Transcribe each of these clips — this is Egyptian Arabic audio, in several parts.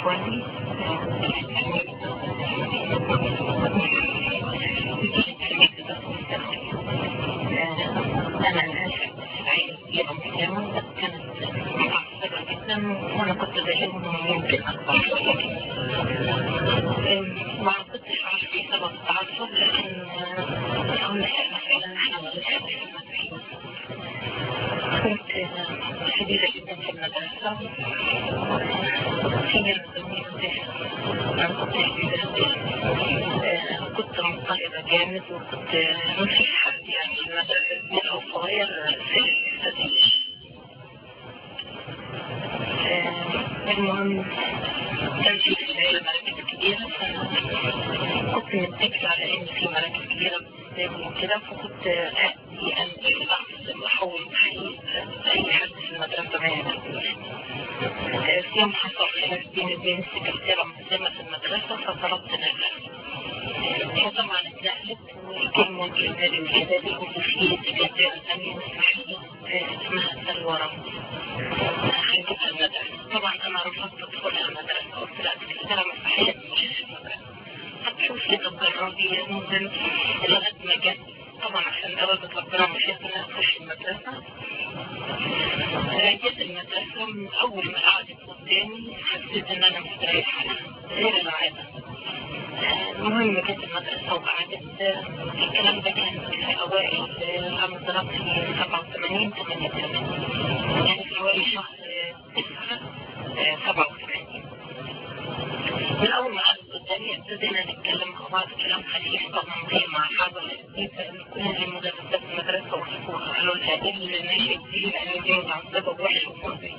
إخواني أنا آسف يوم اليوم كانت معصبة جدا وأنا كنت بهم يمكن أكبر ما كنتش عارف ايه سبب التعصب لكن أقول لك مثلا احنا ما بنحبش المسيحيين كنت شديدة جدا في المدرسة في أنا كنت شديدة كنت مضطربة جامد وكنت مفيش حد يعني في المدرسة أو صغير في الاستاذية المهم كان في العيلة مراكز كبيرة فكنت متكل على ان في مراكز كبيرة قدامي وكده فكنت يعني احسن احول الحقيقة اي حد في المدرسة ما يعرفنيش في يوم حصل خلاف بيني وبين السكرتيرة مسلمة في المدرسة فطلبت نقلة هي طبعا اتنقلت وكان ممكن النادي الجدادي وفي سكرتيرة ثانية مسيحية اسمها سلوى رمز خرجت المدرسة طبعا انا رفضت ادخل المدرسة قلت لا سكرتيرة مسيحية مش في المدرسة هتشوف لي تجربي المهم لغاية ما جت طبعا عشان إرادة ربنا مش هتنا أخش المدرسة جيت المدرسة من أول ما قعدت قدامي حسيت إن أنا مستريحة غير العادة المهم جيت المدرسة وقعدت الكلام ده كان في أوائل عام الدراسي 87 88 يعني في أوائل شهر 9 87 من أول ما قعدت قدامي ابتدينا نتكلم مع بعض كلام خفيف طبعا غير مع حاجة كل المدرسات في المدرسة وحكوها قالوا لها ايه اللي ناشئ دي لأن دي متعصبة ووحش وفاضي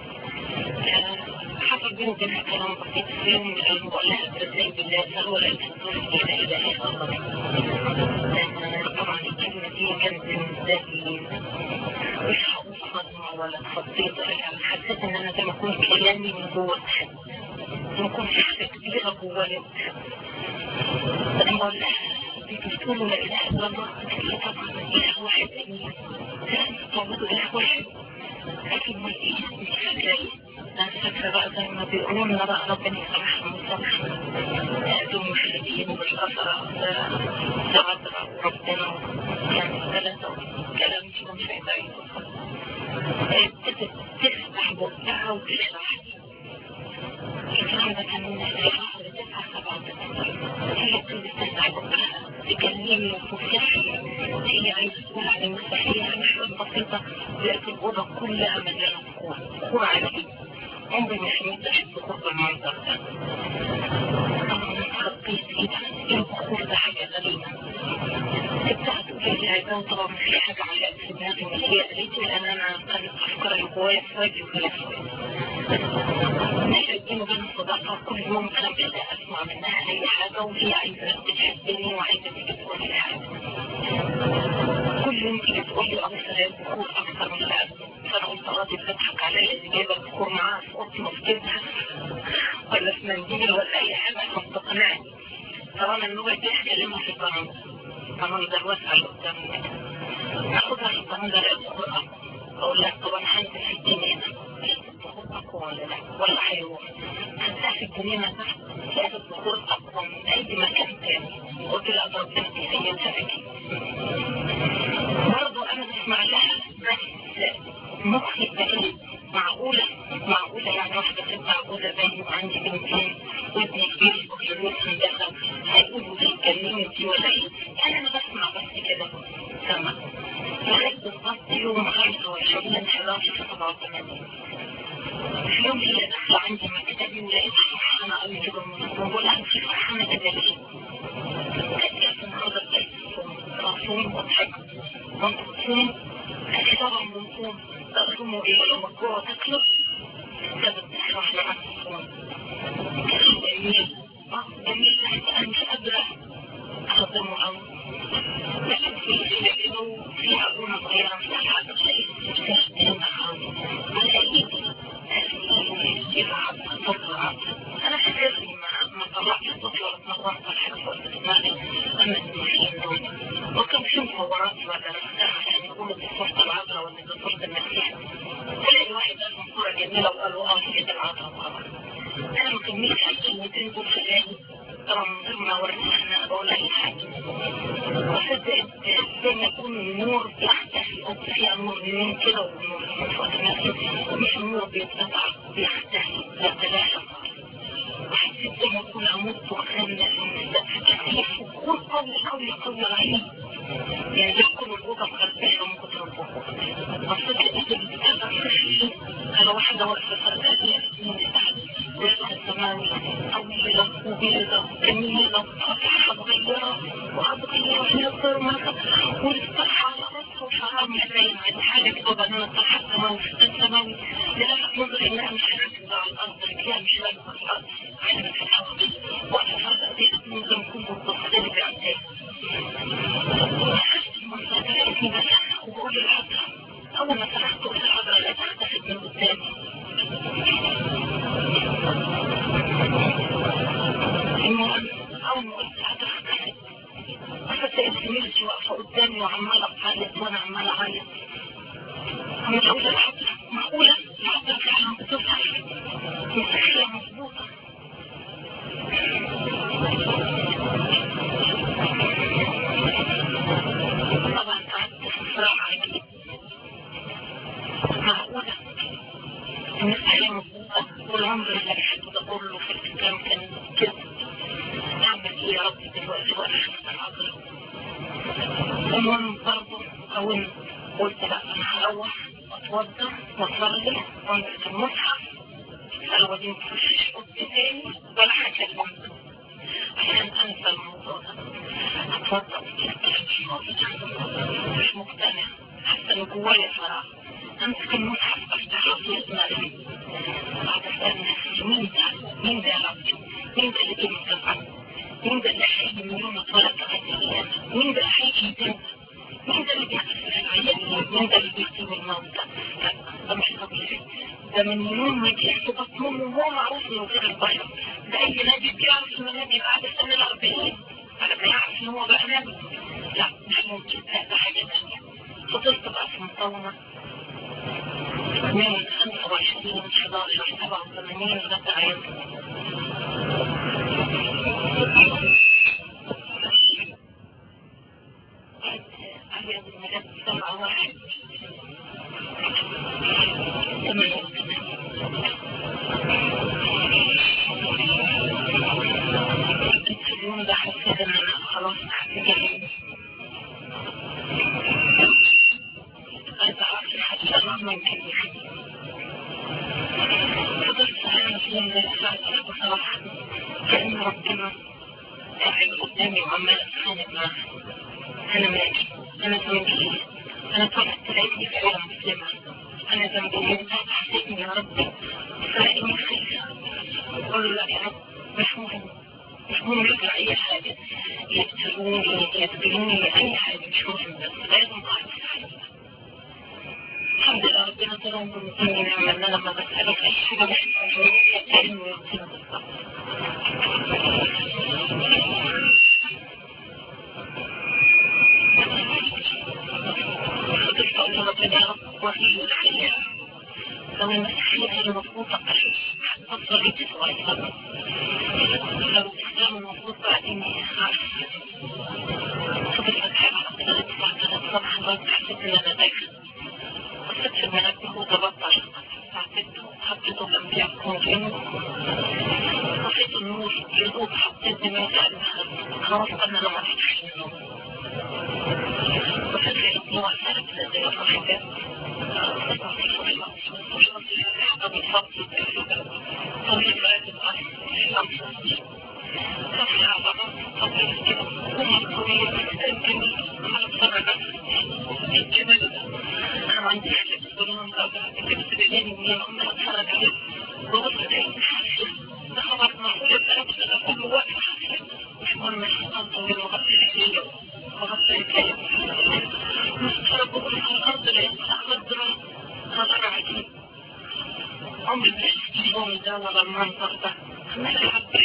حصل بيني وبينها كلام بسيط في يوم من الأيام بقول لها ازاي بالله سلوى لا تقول لا إله إلا الله طبعا الكلمة دي كانت بالنسبة لي مش هقول صدمة ولا اتخضيت ولا حسيت إن أنا زي ما أكون كلامي من جوه الحد يكون في حاجة كبيرة جوايا أنا بقول بتقولوا لا إله إلا الله هي طبعا إله واحد أمين كلام تعبدوا إله واحد لكن ما فيش مش فاكرة أنا فاكرة بقى زي ما بيقولوا لنا بقى ربنا يسامحهم ويسامحنا دول مشركين والأثر تعذر وربنا يعني ثلاثة كلام مش هيبقى ابتدت تفتح بقها وتشرح الكلام ده كان من الشهر تسعة سبعة هي ابتدت تفتح بقها تكلمني وتفتحي هي عايزة تقول على المسيحية مش بسيطة لقيت الأوضة كلها مليانة بخور بخور عادي عمري ما سمعت أحد بخور بالمنظر ده خطيت ايه ده ايه البخور ده حاجة غريبة ابتدت تقول لي عايزة طبعا في حاجة علقت في دماغي مش هي قالت لي لأن أنا كانت أفكار اللي جوايا في وجهي وهي في نشأت بيني وبين الصداقة كل يوم أنا بدأت أسمع منها أي حاجة وهي عايزة تحبني وعايزة تيجي تقول لي حاجة كل يوم تيجي تقول لي أبصر البخور أكثر من اللي قبل فأنا قلت راضي بتضحك عليا اللي جايبة البخور معاها في أوضتي وفكرتها ولا في منديل ولا أي حاجة عشان تقنعني طالما اللغة دي هكلمها في القانون القانون ده الواسع اللي قدامي أخدها في القانون ده لأبقى أقول لك طب أنا هنزل في الجنينة أقوى ولا لا ولا حيوان هنزل في الجنينة تحت لقيت البخور أقوى من أي مكان تاني قلت لها طب بنتي هي تركي برضه أنا بسمع لها بس مخي بعيد معقولة معقولة يعني واحدة ست معقولة زي وعندي بنتين وابني كبير وكبير هندسة هيقولوا لي اتكلمي انتي ولا ايه؟ يعني انا بسمع بس كده سامع لغاية بالظبط يوم 25 11 87 في يوم هي داخلة عندي مكتبي ولقيت فرحانة قوي كده بقول لها انت فرحانة كده ليه؟ كانت جت النهارده بقيت رسوم وضحكت وانت بتصوم؟ قالت طبعا بنصوم تقسموا ايه لما الجوع تخلص كانت بتشرح لها الصوم كلام جميل اه جميل انا مش قادرة اخدمه قوي لكن في لكنه فيها أبونا صغيرة مش عارفة تلاقي استفساش تهمة خالص على ايدي انا فكرت ما ما طلعت الطفل ولا اتنظرت الحاجة فوق دماغي اما المسيحيين دول وكان في مصورات ولا رسالة عشان يقولوا دي صورة العذراء ولا دي صورة المسيح تلاقي واحد قال صورة جميلة وقالوا اه هي دي العذراء طبعا انا ما كمية الكلمتين دول في بالي طبعا من غير ما اوريها انا بقول اي حاجة وصدقت زي ما يكون النور بيختفي او فيها نور يمين كده ونور يمين فوق دماغي مش النور بيتقطع بيختفي بيتلاشى وحسيت زي ما يكون اموت وكان كثيف وكون قوي قوي قوي رهيب يعني زي كل الأوضة مخربشة من كتر الضغوط بصيت لقيت اللي بتقدر تشفي على واحدة واقفة فرقانية من تحت ويسقى السماوي طويلة وبيضة جميلة فتحة صغيرة وأبغية هي الضرمة والفتحة على راسها وشعرها مش باين عندي حاجة كده بنات الفتحة السماوي السماوي للفت نظري إنها مش حاجة على الأرض رجليها مش راكبة على الأرض حاجة في الهواء وقت فرقة دي ممكن يكون بالضبط اللي بيعتاد وبقول للحضرة أول ما فتحت قلت الحضرة لا تختفت من قدامي المهم أول ما قلت الحضرة اختفت أخدت زميلتي واقفة قدامي وعمالة تعيط وأنا عمالة أعيط عمالة أقول للحضرة معقولة الحضرة فعلا بتظهر مستحيلة مظبوطة طبعا قعدت في صراع عجيب معقولة المسألة مظبوطة والعمر اللي بحبه ده كله في الكلام كان كده أعمل إيه يا رب دلوقتي وقف العذر المهم برضه قاومت قلت لا أنا هروح وأتوضى وأصلي وأمسك المصحف قالوا دي متخشش أوضتي تاني ولا هكلمك عشان أنسى الموضوع ده أتوضى مش مقتنع حتى لو جوايا صراحة أمسك المصحف أفتحه في دماغي بعد أسأل نفسي مين ده؟ مين ده يا ربي؟ مين ده اللي جه من قبل؟ مين ده اللي حقيقي من يوم ما اتولد لغاية مين ده حقيقي ده؟ مين ده اللي بيغسل العيان؟ مين ده اللي بيكتب الموتى؟ لا ده مش طبيعي ده من يوم ما جه في بطن امه وهو معروف انه غير البشر ده اي نبي بيعرف انه نبي بعد سن الاربعين على ما يعرف ان هو بقى نبي لا مش ممكن لا ده حاجه ثانيه فضلت بقى في مقاومه من 25 11 87 لغايه عيادتي عيادة المجال سبعة واحد ثمانية في اليوم ده حسيت ان انا خلاص هتجنن أرجع في الحقيقة مهما كان فضلت أنا في يوم ده بصراحة كأن ربنا قاعد قدامي وعمال أتخانق معاه أنا مالي أنا ذنبي إيه؟ أنا طلعت لقيتني فعلا مسلمة أنا ذنبي إيه؟ أنت حسيتني يا ربي فلقيني خايفة أقول له لا يا رب مش مهم مش مهم يطلع أي حاجة يقتلوني يقتلوني أي حاجة مش مهم بس لازم أعرف الحقيقة الحمد لله ربنا طلع من مني نعمة إن أنا لما بسأله في أي حاجة بحس إن هو يتكلم ويقتل بالظبط فضلت أقول له ربنا يا رب وفيه الحياة لو المسيحية هي مضبوطة هتفضل إيدي صغيرة لو الإسلام المفروض بقى إني أعرف فضلت أتحرك ربنا لتسعة ثلاث صبح لغاية حسيت إن أنا داخل بصيت في المنبه وضربت عشان ساعتته حطيته جنبي على الكومبين طفيت النور يضوب حطيت دماغي على المخدة خلاص أنا لما أفتح النور وفي لقيتني واقفة كده زي الحاجات طويل راتب صفحة على رأس طويل كده كم طويل جميل على الصدر الجبل أنا ما عندي حاجة بالظلام ده كنت بجاني من يوم ما أتفرج عليه ببص لقيت حاسة ده خبر معقول يبقى أبدا كل وقت حاسة مش مهم الحصان طويل وغطي رجليه وغطي رجليه مستغرب بقول على الأرض لقيت خضرة خضرة عجيب عمري ما شفت اليوم ده ولا المنظر ده عمال أحبه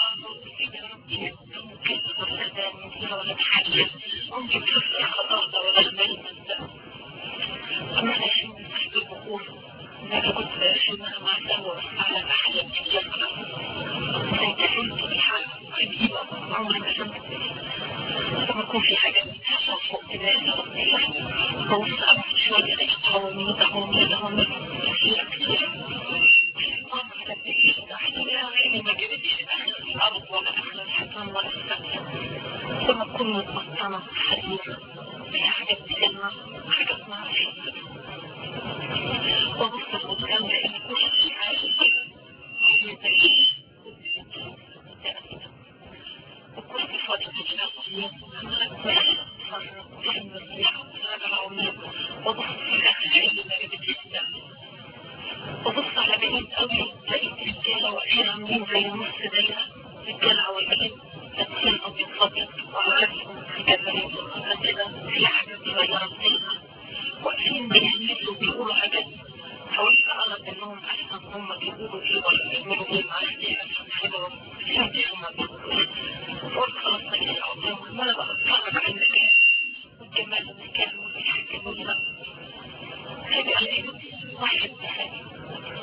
ولا تحلل ممكن تفرق خطر ده ولا الميت ده أما أنا شو تحت البقول أنا كنت شو ما مع سوا على أحلام كتير عيني ما جابتش اخر الارض ولا اخر الحيطان ولا السقف ثم تكون متبطنة حريرة فيها حاجات تلمع وحاجات ما اعرفش وبص القدام لقيت كل شيء عايش وكل فاضي تتشافي فهم الريحة وراجع عميق وبص في الأخير اللي ما جابتش وبص على بعيد قوي لقيت رجالة واقفين عاملين زي نص دايرة رجالة عواجيز لابسين أبيض فابيض وعلى راسهم جبلين كده في حاجات صغيرة بتلمع واقفين بيهمسوا بيقولوا حاجات حاولت أعرف إنهم أحسن هم بيقولوا إيه ولا بيعملوا إيه معرفتش أفهم حاجة فهمتش هما بيقولوا إيه فقلت خلاص ماليش قدامهم وأنا بقى أتفرج على المكان والجمال المكان والريحة الجميلة فجأة لقيت واحد دخل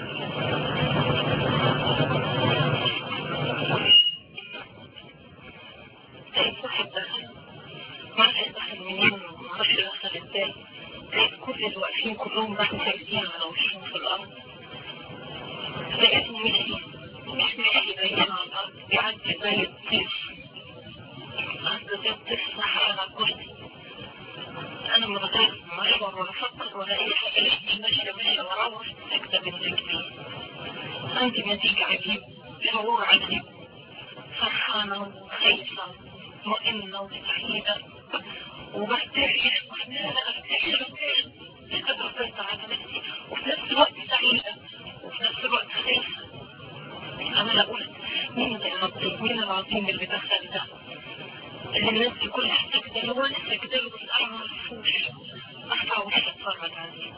لقيت واحد دخل ما عرفت دخل منين وما اعرفش دخل ازاي لقيت كل اللي واقفين كلهم بقى سايسين على وشهم في الارض لقيته مشي مش ماشي زينا على الارض بيعدي زي الطيف عدى زي الطيف صح على كرسي انا من غير ما اشعر ولا افكر ولا اي حاجه لقيتني ماشيه ماشيه واروح ساكته بين رجلي عندي نتيجه عجيب شعور عجيب فرحانه وخايفه مطمئنه وسعيده وبرتاح وانا ارتاح ارتاح لقد رضيت على نفسي وفي نفس الوقت سعيده وفي نفس الوقت خايفه انا قلت مين ده يا ربي مين العظيم اللي دخل ده اللي الناس دي كلها ساكته اللي هو انا ساكته له بس انا ما اعرفوش ارفع وشي اتفرج عليه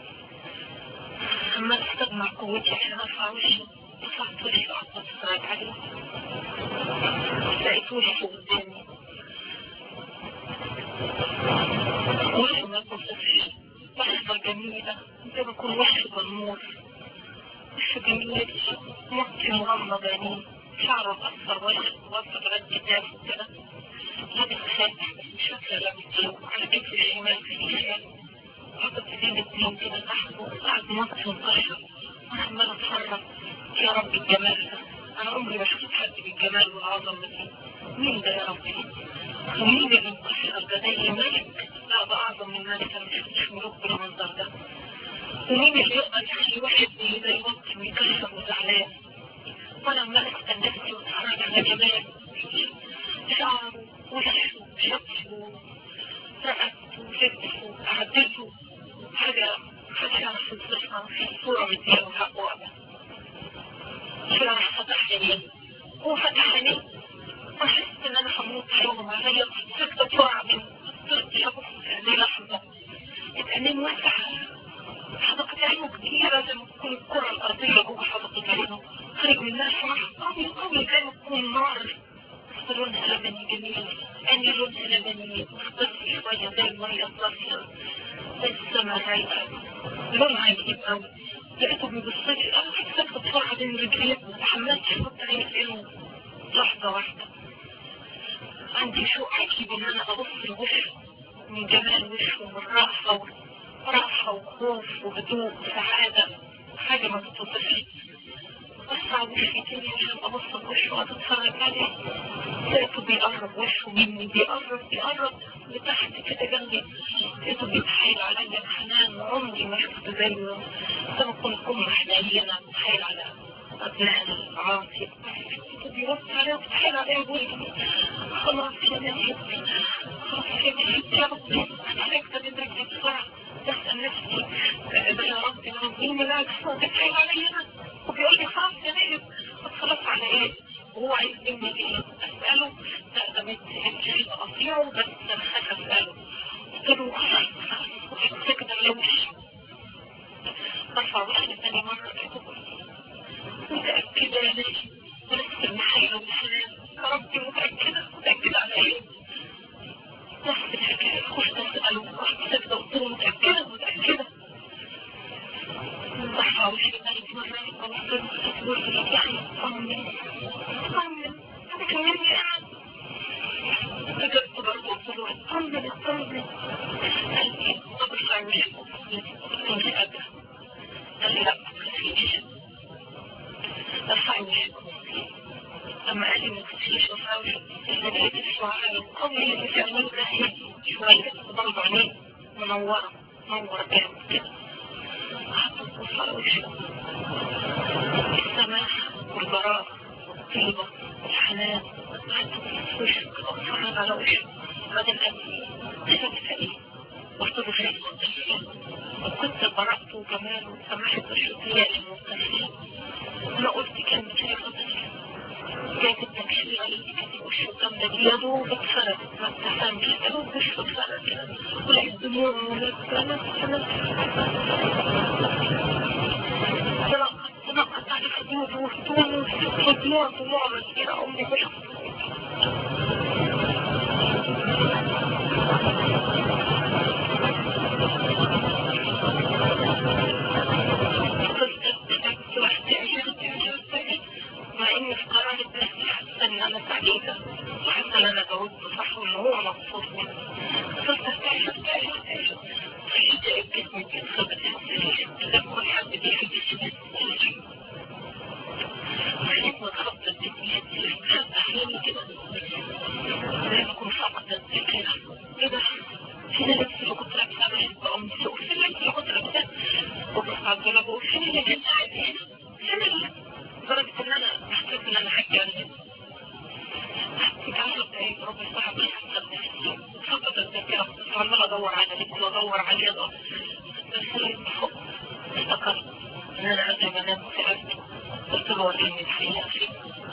اما استجمع قوتي عشان ارفع وشي رفعت وشي وقعدت اتفرج عليه لقيت وشي قدامي وشي ما توصفش لحظة جميلة زي ما يكون وشي بالنور وش جميل مخي مغمض عينيه شعره مقصر وجهه واقف لغاية كتافه كده لابس خاتم مش فاكرة لابس ايه على كتفه الشمال في الشمال حاطط ايديه الاتنين كده تحته قاعد مصر مكشر وانا عمال اتفرج يا رب الجمال ده انا عمري ما شفت حد بالجمال والعظمة دي مين ده يا ربي ومين اللي مكشر ده زي ملك لا ده اعظم من ملك انا ما شفتش ملوك بالمنظر ده ومين اللي يقدر يخلي واحد زي ده يوطي ويكشر وزعلان وانا عمال اسال نفسي واتفرج على جمال شعره وشه شكله رقبته وجسمه قعدته حاجة حاجة في الصفة في صورة مدينة وحق وقبة شرح فتح عينيه هو فتح عينيه وحسيت ان انا هموت يوم عليا سكتة بسرعة من طرت شبك في لحظة العينين واسعة حدقة عينه كبيرة زي ما تكون الكرة الأرضية جوه حدقة عينه خارج منها شمع قوي قوي زي ما تكون نار بس لونها لبني جميل عيني لونها لبني مختص شوية زي المية الصافية زي السما رايقة لونها عجيب قوي لقيته بيبص لي انا سكت بسرعة بين رجلي ما حملتش احط عيني في عينه لحظة واحدة عندي شوق عجيب ان انا ابص لوشه من جمال وشه والراحة راحة وخوف وهدوء وسعادة حاجة ما تتوصفش بس وشي تاني عشان ابص لوشه واتتفرج عليه لقيته بيقرب وشه مني بيقرب بيقرب لتحت كده جنبي لقيته بيتحايل عليا بحنان عمري ما شفت زيه زي ما كنت ام حنينة بتحايل على ابنائنا العاصي بيرد عليا وبتحايل عليا ويقول خلاص يا نبي خلاص يا نبي يا ربي انا هكتب رجلي بسرعة بسأل نفسي ده يا ربي العظيم العكس بتحايل عليا انا وبيقول لي خلاص يا نبي خلاص على ايه وهو عايز مني ايه اسأله لا ده ما يتسألش اطيعه بس انا خايف اسأله قلت له خلاص خلاص كده ملوش برفع وشي تاني مرة كده متأكدة يا نبي ولسه المحايا والحنان يا ربي متأكدة متأكدة على ايه نفس الحكاية خشت اسأله رحت ساكتة قلت له متأكدة متأكدة برفع وشي تاني مرة ابص له بقول له يعني اطمن اطمن انا كمان انا رجعت برضه قلت له اطمن اطمن قال لي برفع وشي قلت له مش قادرة قال لي لا ما تخافيش ارفعي وشك لما قال لي ما تمشيش وفاوي لقيت الشعاع القوي اللي في عينيه ده هدي شوية برضه عينيه منورة منورة جامد كده حتى تبص على وشه السماح والبراءة والطيبة والحنان حتى تبص وشك وتفرج على وشه بعدين قال لي شفت ايه؟ قلت له شيء وكنت برأته وجماله وسمحت الشكرية للمستشفى انا قلت كلمة هي خطيرة كانت التكشيرة اللي كانت وشه جامدة دي يا دوب اتفرد ما ابتسمش يا دوب وشه اتفرد كده ولقيت دموع ولاد انا انا تنقط على خدوده وفتونه ودموع دموع مسيرة امي بلا مع اني في قرارة نفسي حاسة ان انا سعيدة وحاسة ان انا جاوبت صح وان هو مبسوط مني صرت استعيش استعيش استعيش خليت الجسم بيتخبط لما كل حد بيحب يسيب خليت متخبط بيتي حتى احياني كده زي ما اكون فاقدة الذاكرة ايه ده فين اللبس اللي كنت لابسه بحب امي وفين اللبس اللي كنت لابسه وبص على الدولاب بقول فين اللي كان قاعد هنا فين اللي لدرجة ان انا حسيت ان انا هتجنن حسيت عشر دقايق ربع ساعة بس فقط الذاكرة كنت عمال ادور على لبس وادور على رياضة بس لما فوق افتكرت ان انا قبل ما انام تعبت قلت له وريني الحقيقة فين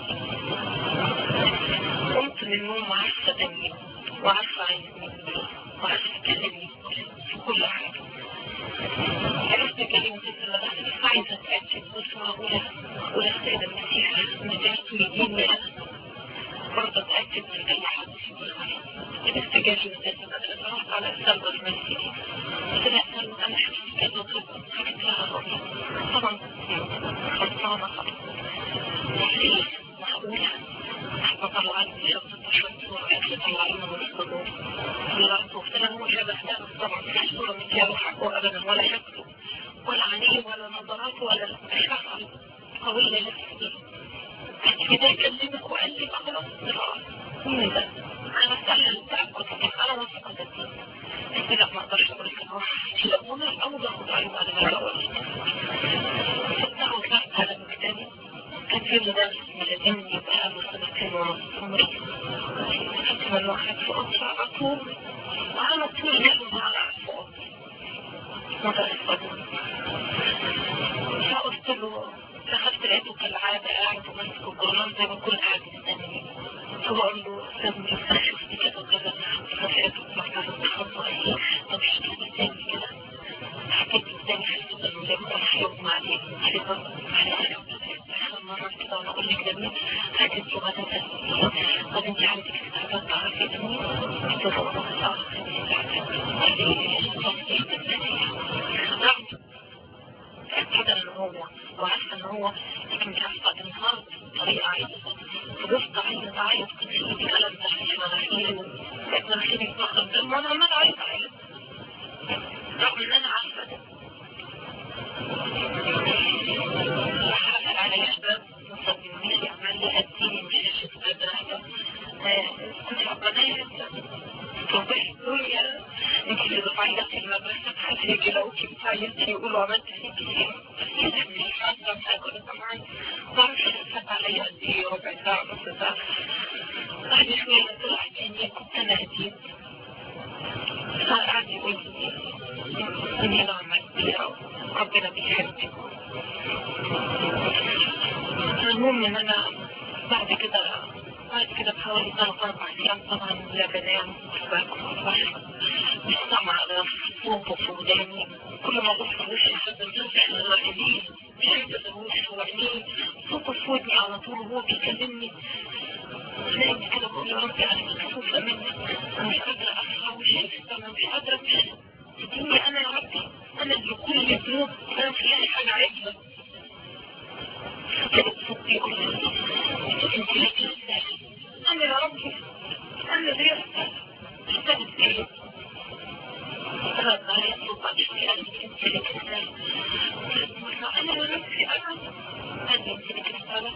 قمت من النوم عارفة دمي وعارفة عايزني وعارفة تكلمني في كل حاجة عرفت كلمة الله بس عايزة أتأكد بس معقولة معقولة السيدة المسيح نجاته يديني أنا برضه أتأكد من أي حد لبست جالي مدرسة مدرسة رحت على السلبة المسيح قلت لها سلمى أنا حكيت كذا وكذا حكيت لها الرؤية طبعا خلصانة خلاص ليه معقولة احنا طلعت من شخص شوية وقت طلعنا من الصدور طلعت قلت لها هو شبه ده طبعا مش صورة من كده حقه أبدا ولا شكله ولا عينيه ولا نظراته ولا الأشعار قوية نفسي كده يكلمك وقال لي خلاص مين ده؟ أنا سألت أكد أنا واثقة فيه قلت لا ما أقدرش أقول لك أروح تليفوني أو باخد عيون على ما أقول فتح وطلعت على مكتبي كان في مدرس ملازمني يبقى له سنتين ونص عمري خدت من واحد في أسرة على طول وعلى طول يحلم على أسرة مدرس قديم فقلت له دخلت لقيته كالعادة قاعد وماسك الجرنان زي ما كنت قاعد مستني فبقول له استاذني افتح شفتي كذا وكذا فلقيته في مكتبة التخصص ايه طب احكي لي تاني كده حكيت لي تاني حسيت انه زي ما كان هيغمى عليه حسيت برضه اخر مرة كده وانا اقول لك ده مين حكيت له غدا تسمية طب انت عندك استعداد تعرفي ده مين؟ قلت له اه قال لي تصديق المسيح كده ان هو وعارفه ان هو لكن مش عارفه انهار بطريقه عايزه فضفت عايزه اعيط كنت في ايدي قلم تحت مناخيري وبقيت مناخيري بتاخد دم وانا عمال اعيط اعيط رغم ان انا عارفه ده حصل عليا شباب مصدقوني عمال يهديني مش مش قادره كنت عقدانيه فبقيتوا يا انت اللي بتعيط في المدرسة حد يجي لقوكي بتعيطي يقولوا عملت فيكي ايه مش حاسة بحاجة طبعا بعرفش حسب عليا قد ايه ربع ساعة نص ساعة بعد شوية طلع تاني كنت انا هديت فقعد يقول لي اني نعمة كبيرة ربنا بيحبك المهم ان انا بعد كده بعد كده بحوالي ثلاث اربع ايام طبعا لا بنام باكل بشرب مش سامعة على صوته في وداني كل ما ابص في وشي حد الجنس الوحيدين مش قادر وشه وعينيه صوته في ودني على طول وهو بيكلمني تلاقيني كده بقول يا ربي انا مكسوفة منك انا مش قادرة ارفع وشي في السما مش قادرة تديني انا يا ربي انا اللي كل ذنوب انا في اي حاجة عدلة كده صوتي يقول لي انت ليك تستاهل انا يا ربي انا ليه استاهل ايه رد علي الصوت بعد شوية قال لي انت ليك تستاهل انا يا ربي انا قال لي انت ليك تستاهل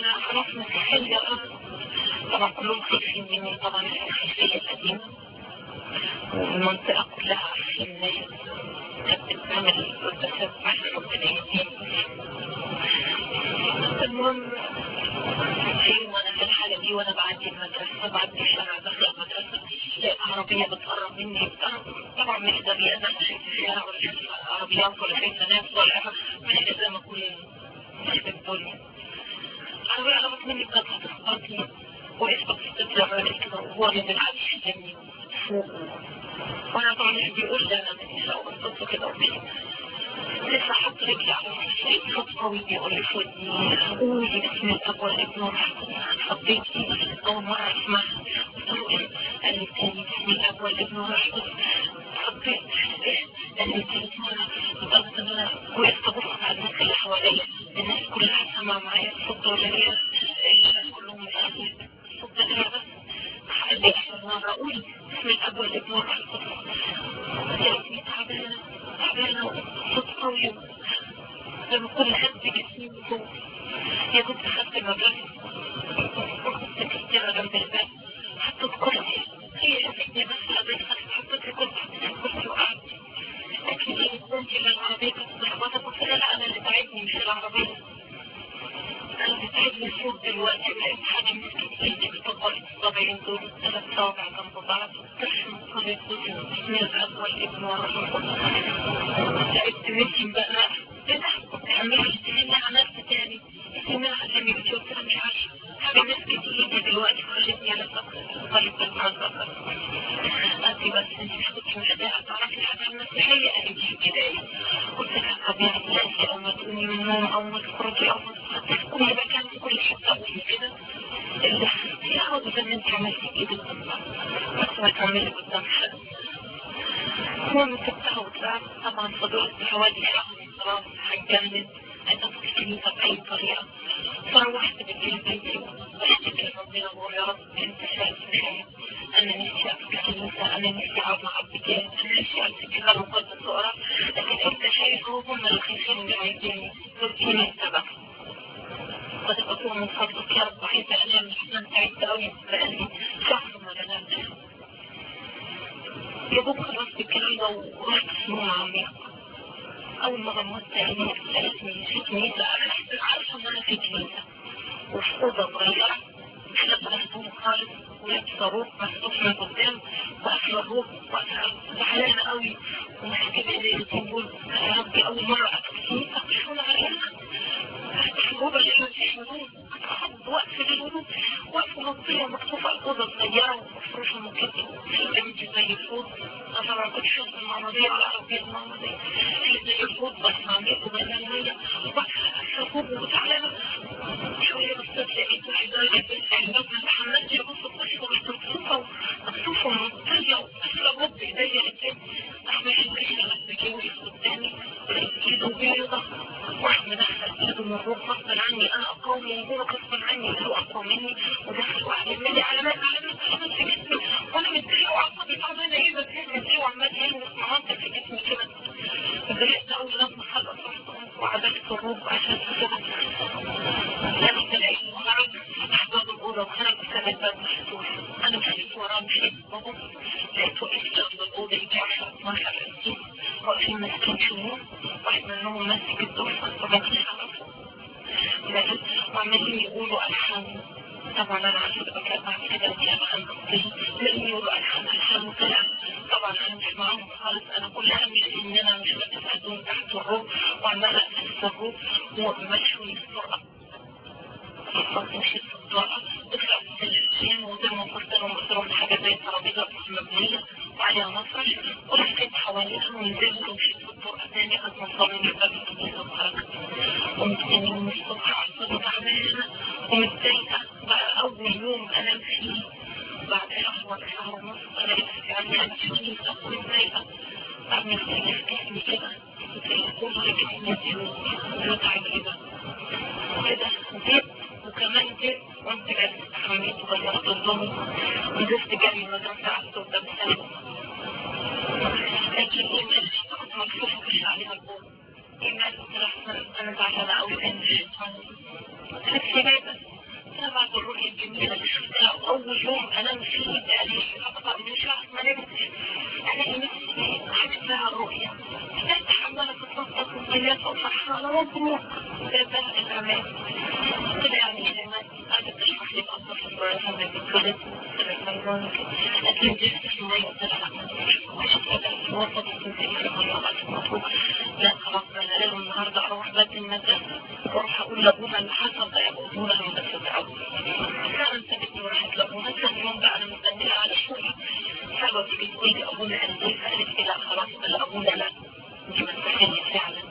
انا خلاص مسيحية طبعا كلهم خايفين مني طبعا الخلفية القديمة والمنطقة كلها عارفين الناس كانت بتعمل قداسات عشان ربنا يهديني المهم في يوم انا في الحالة دي وانا بعدي المدرسة بعدي الشارع داخل المدرسة لقيت عربية بتقرب مني طبعا مش ده بيأذن شايف الشارع ولا شايف عربيات ولا شايف ناس ولا مش زي ما اكون مش بالدنيا عربية قربت مني كانت هتخبطني وقفت بتطلع كده وهو اللي بالعكس يجني وانا طبعا مش بيقول لي انا من نساء وبصته كده ومشي لسه حط رجلي على شيء صوت قوي بيقول لي في ودني قولي بسم الاب والابن والروح حبيت ايدي اول مره اسمعها قلت له ايه قال لي تاني بسم الاب والابن والروح حبيت ايه قال لي تالت مره لدرجه ان انا وقفت ابص على الناس اللي حواليا الناس كلها سامعه معايا الصوت ولا هي الناس كلهم متأذين الصوت ده هي بس قال لي مرة قولي بسم الاب والابن والروح لقيتني تعبانه تعبانه صوت قوي لما كل حد جسمي من جوه يا كنت خدت المدرسة كنت كتيرة جنب الباب حطيت كرسي هي شافتني بس قبل حطيت لي كرسي حطيت الكرسي وقعدت قالت لي ايه انت اللي العربية كانت ملخبطة قلت لها لا انا اللي تعبني مش العربية انا بتعبني الصوت دلوقتي لقيت حاجة مسكت ايدي بتطبقت الصابعين دول ثلاث صوابع جنب بعض ترسم كل الجزء بسم الاب والابن والروح لقيت نفسي بقى عملت تاني عملت تاني اسمها لما بتشوف انا مش عارفه حاجه مسكت ايدي دلوقتي خلتني على طريق المنظر انت بس انت مش كنت محتاجه تعرفي الحاجه المسيحيه قالت لي البدايه قلت لها طبيعي تلاقي او ما تقومي من النوم او ما تخرجي او ما كل مكان في كل حته قولي كده اللي يا عوض زي ما انت عملتي كده بس ما تعملي قدام حد المهم سبتها وطلعت طبعا فضلت حوالي شهر خلاص هتجنن ادخل الكنيسه باي طريقه فروحت بالليل بيتي واشتكي لربنا واقول يا رب انت شايف شايف انا نفسي ادخل الكنيسه انا نفسي اقعد مع الرجال انا نفسي امسك كده المقدس واقرا لكن انت شايف هو هم اللي خايفين اللي عايزيني دول كنيسه بقى قد اكون من فضلك يا رب عايزه انام مش تعبت قوي بقالي شهر ما بنامش يا دوب خلصت الكلام ورحت نوم عميق اول ما غمضت عيني لقيتني في كنيسه عارفه ان انا في كنيسه وفي اوضه صغيره مش لابسه هدوم خالص ولابسه روب مفتوح من قدام وقافله الروب واقفه زعلانه قوي وماسكه بايدي بقول يا ربي اول مره ادخل كنيسه مش وانا عريانه افتح الروب اللي مفيش هدوم اتخض واقفه بالهدوم واقفه مطيه مكتوفه الاوضه صغيره ومفروشه مكتب في بنتي زي الفوت انا ما كنتش شفت المعموديه ولا عربيه المعموديه في زي الفوت بس عميق وبين الميه واقفه الروب وزعلانه شويه بصيت لقيت واحده لبست الباب ما تحملتش ابص الطفل رحت مكتوفه مكتوفه ومطيه وقافله الروب بايديا الاثنين احمد الكشف اللي وقف قدامي ولقيت ايده بيضه واحد مدخل ايده من الروب غصبا عني انا اقوم وهو غصبا عني هو اقوى مني ودخل واحد يرمي علامات علامات علامات في جسمي وانا متضايقه وعصبي تعبانه ايه بس متضايقه وعمال يلمس مناطق في جسمي كده اتضايقت اول لما خلص وعدلت الروب عشان كده لبست العين وخرج احباب الاوضه وخرج بسبب الباب مفتوح انا مشيت وراه مشيت بابا لقيت وقفت جنب الاوضه يجي 10 12 20 واقفين ماسكين شموع واحد منهم ماسك الدفه وباكين على فوق لكن وعمالين يقولوا الحان طبعا انا عارفه بكلم بعد كده ودي الحان قصدي لان يقولوا الحان الحان وكلام طبعا انا مش معاهم خالص انا كل همي ان انا مش بس هدوم تحت الروب وعماله البس الروب ومشوي السرعه مش السرعه اطلع التلفزيون وزي ما قلت لهم قلت لهم حاجه زي الترابيزه مبنيه وعليها مفرش ولفيت حواليها ونزلت ومشيت في الطرقه تاني قد ما صلي باب الكنيسه وخرجت قمت تاني من الصبح عصبي تعبانه ومتضايقه بقى اول يوم انام فيه بعد شهر ولا شهر ونص انا لسه عندي مشاكل متضايقه بعمل حاجه في جسمي كده وتلاقي كل جسمي بيتعب كده كده زيت وكمان زيت وانت جالس حميت وغيرت الظهر ونزلت جري المدرسه قعدت قدام سنه لكن ايمان كنت مكسوفه مش عليها البول ايمان قلت لها انا زعلانه قوي ان الشيطان قالت لي ليه بس هو الدموع ده ده الأعمال كده يعني الأعمال قاعدة تشرح لي الأطفال في القرآن لما بيتولد كده الحيوان كده أكيد جبت في المية طلع مش كده وسط التنسيق في المية وقت المطلوب لا خلاص أنا لازم النهاردة أروح بدري المدرسة وأروح أقول لأبونا اللي حصل ده يقولون المدرسة تعود فعلا سابتني وراحت لأبونا كان يوم بقى أنا مستنية على شوية حاجة تيجي تقول لي أبونا قال لي فقالت لي لا خلاص لا أبونا لا دي مستحيل فعلا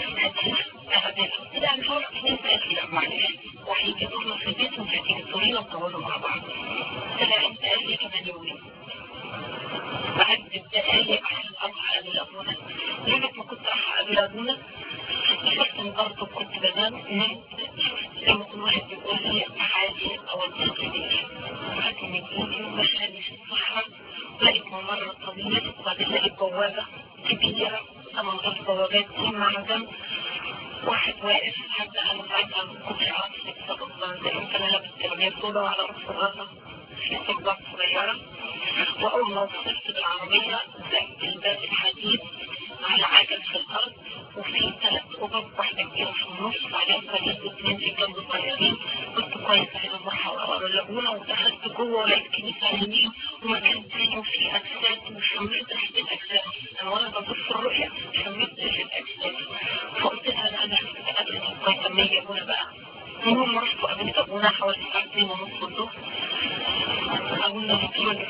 كده عن حوار اثنين قالت لي لا معلش وهيجي دورنا في البيت وهتيجي تقولي وتقعدوا مع بعض طلع انت قال لي كمان يومين بعد الدقايق عشان اروح اقابل ابونا لما ما كنت راح اقابل ابونا شفت ان برضه كنت بنام نمت زي ما كل واحد بيقول لي تعالي اوديك البيت خدت من ايدي ومشاني في الصحراء لقيت ممر طويل وبعدين لقيت بوابة كبيرة انا لقيت بوابات دي معدن واحد واقف حتى انا ساعتها ما كنتش عارف السبب ده كان لابس كلمات سودا وعلى راس الغرفة في صباط صغيرة واول ما وصلت بالعربية زقت الباب الحديد على عجل في الارض وفي ثلاث اوض واحدة كبيرة في النص بعدين فريق اثنين في جنب صغيرين كنت كويس انا بروح ورا اللاجونة ودخلت جوه ولقيت كنيسة يمين ومكان تاني وفي اجساد وشميت ريحة الاجساد انا وانا ببص في الرؤية شميت ريحة الاجساد فقلت لها لا انا هستقبل كويس اما يجي ابونا بقى المهم رحت وقابلت ابونا حوالي ساعتين ونص الظهر ابونا بيقول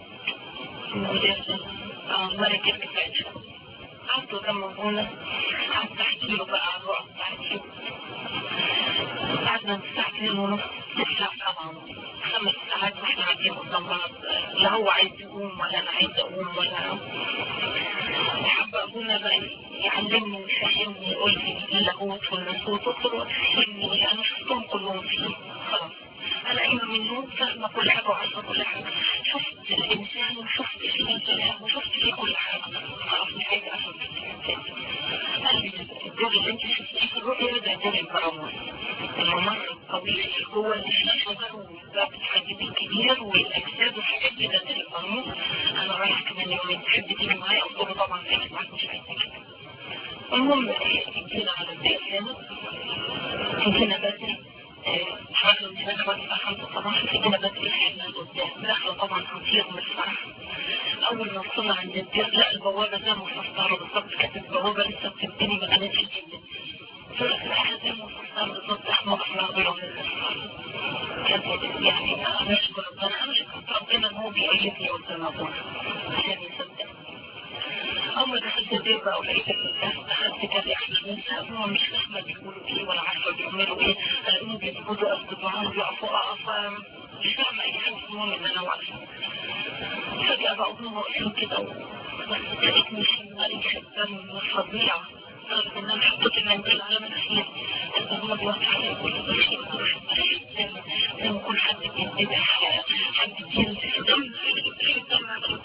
الملكة بتاعتها قعدت قدام ابونا قعدت احكي له بقى عن الرؤى بتاعتي قعدنا ساعتين ونص للساعة سبعة خمس ساعات واحنا قاعدين قدام بعض لا هو عايز يقوم ولا انا عايز اقوم ولا حب ابونا بقى يعلمني ويفهمني يقول لي اللاهوت والناسوت قلت له فهمني انا شفتهم كلهم فيه خلاص انا قايمه من النوم فاهمه كل حاجه وعارفه كل حاجه شفت الانسان وشفت فيه الكلام وشفت فيه كل حاجه خلاص مش عايزه افهم قال لي الدور اللي انت شفتيه في الرؤيه ده دور البرامج الممر الطويل هو اللي فيه شجر وباب الحديد الكبير والاجساد وحاجات كده دور البرامج انا رايحه كمان يومين تحب تيجي معايا قلت له طبعا اجي معاك مش عايزه كده المهم جينا على البيت هنا جينا بدري حاجة من هناك وقت أخذت صباح في جنة بدري حاجة قدام داخلة طبعا هطير من الفرح أول ما وصلنا عند البيت لا البوابة زي ما وصفتها بالظبط كانت البوابة لسه بتبتدي ما كانتش جدا طلعت الحاجة زي ما وصفتها بالظبط أحمر أحمر بيضة كانت يعني أنا أشكر ربنا أنا شكرت ربنا إن هو بيأيدني قدام أبونا عشان يصدق أول ما دخلت البيت بقى ولقيت دخلت كده أحمد هو مش فاهمة بيقولوا إيه ولا عارفة بيعملوا إيه ألاقيهم بيسجدوا أسجدوهم بيقفوا أقف مش فاهمة أي حاجة المهم إن أنا واقفة فجأة بقى هم واقفين كده بس لقيتني لقيت حتة فظيعة لدرجة إن أنا حطيت المنديل على مناخيري بس هما بيوقفوا عليا كل شيء زي ما يكون حد بينذبح حد بينزف دم دم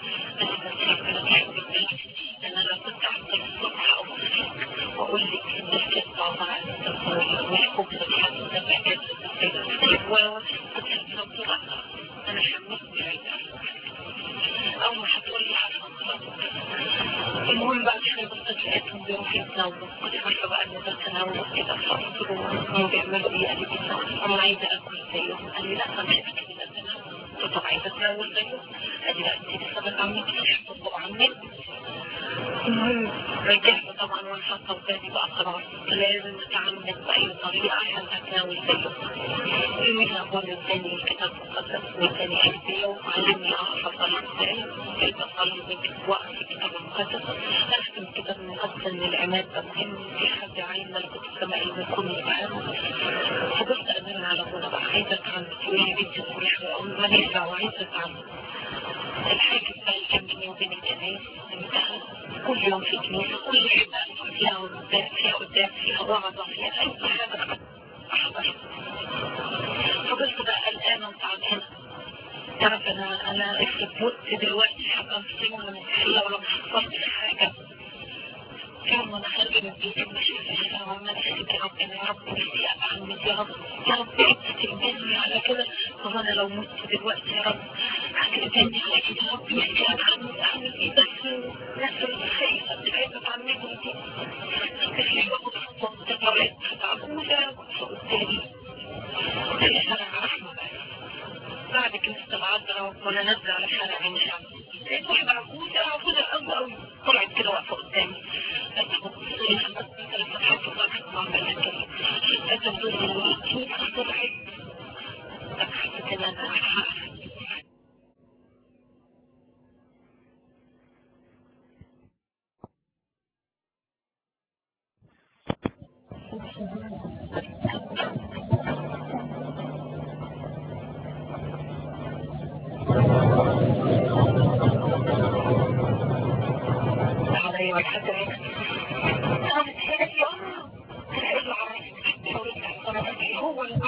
انا لو كنت احضر الصبح او واقول لك ان الكتب عبارة عن والحب الحد ده بحاجات وكنت هتفضل انا حمست بعيدة اول ما هتقول لي المهم بقى شوية بس لقيتهم بيروحوا يتناولوا كنت عارفة بقى ان ده تناول كده فقلت له هم بيعملوا ايه قال لي بيتناولوا انا عايزة اكل زيهم قال لي لا انا مش اكل ده تناول قلت طب عايزة اتناول زيهم قال لي لا انت لسه بتعملي كده تطلب عني المهم رجعت طبعا وانا حاطه وداني بقى خلاص لازم اتعمد باي طريقه عشان اتناول زيهم يوميها ابونا اداني الكتاب المقدس واداني حزبيه وعلمني اعرف اصلي ازاي كيف اصلي وقت الكتاب المقدس عرفت من الكتاب المقدس ان العماد ده مهم في حد عين ملكوت السماء اللي بيكون الان فضلت ادرن على ابونا بقى عايزه اتعمد يقول لي بنتي تروح ماليش دعوه عايزه اتعمد الحاجه بقى اللي كان بيني وبين الكنايس انتهى كل يوم في كنيسة كل حتة فيها قدام فيها قدام فيها وعظة فيها أي حاجة أحضر فضلت بقى قلقانة وتعبانة تعرف أنا أنا افرض مت دلوقتي حابة أمسكه من الحلة ولو ما حصلتش حاجة كان وانا خارجة من البيت مش فاهمة وعمالة أفتكر ربنا يا رب نفسي أبقى عمد يا رب يا رب أنت تقبلني على كده طب انا لو مت دلوقتي يا رب هتقبلني على كده يا رب يحكي انا اعمل اعمل ايه بس الناس الخايفه بتبعد عنكم دي تخلي باخد خطوه تقريبا هتعبوها قدامي هي شارع رحمه بعد كنيسة العذراء وانا نازله على شارع عين شمس لقيت واحده عجوزه عجوزه قوي قوي طلعت كده واقفه قدامي قالت بصي لما فتحت الضغط مع بالك كده قالت بصي كيف فتحت حسيت ان انا علي والحد انا بتحكي اه هو اللي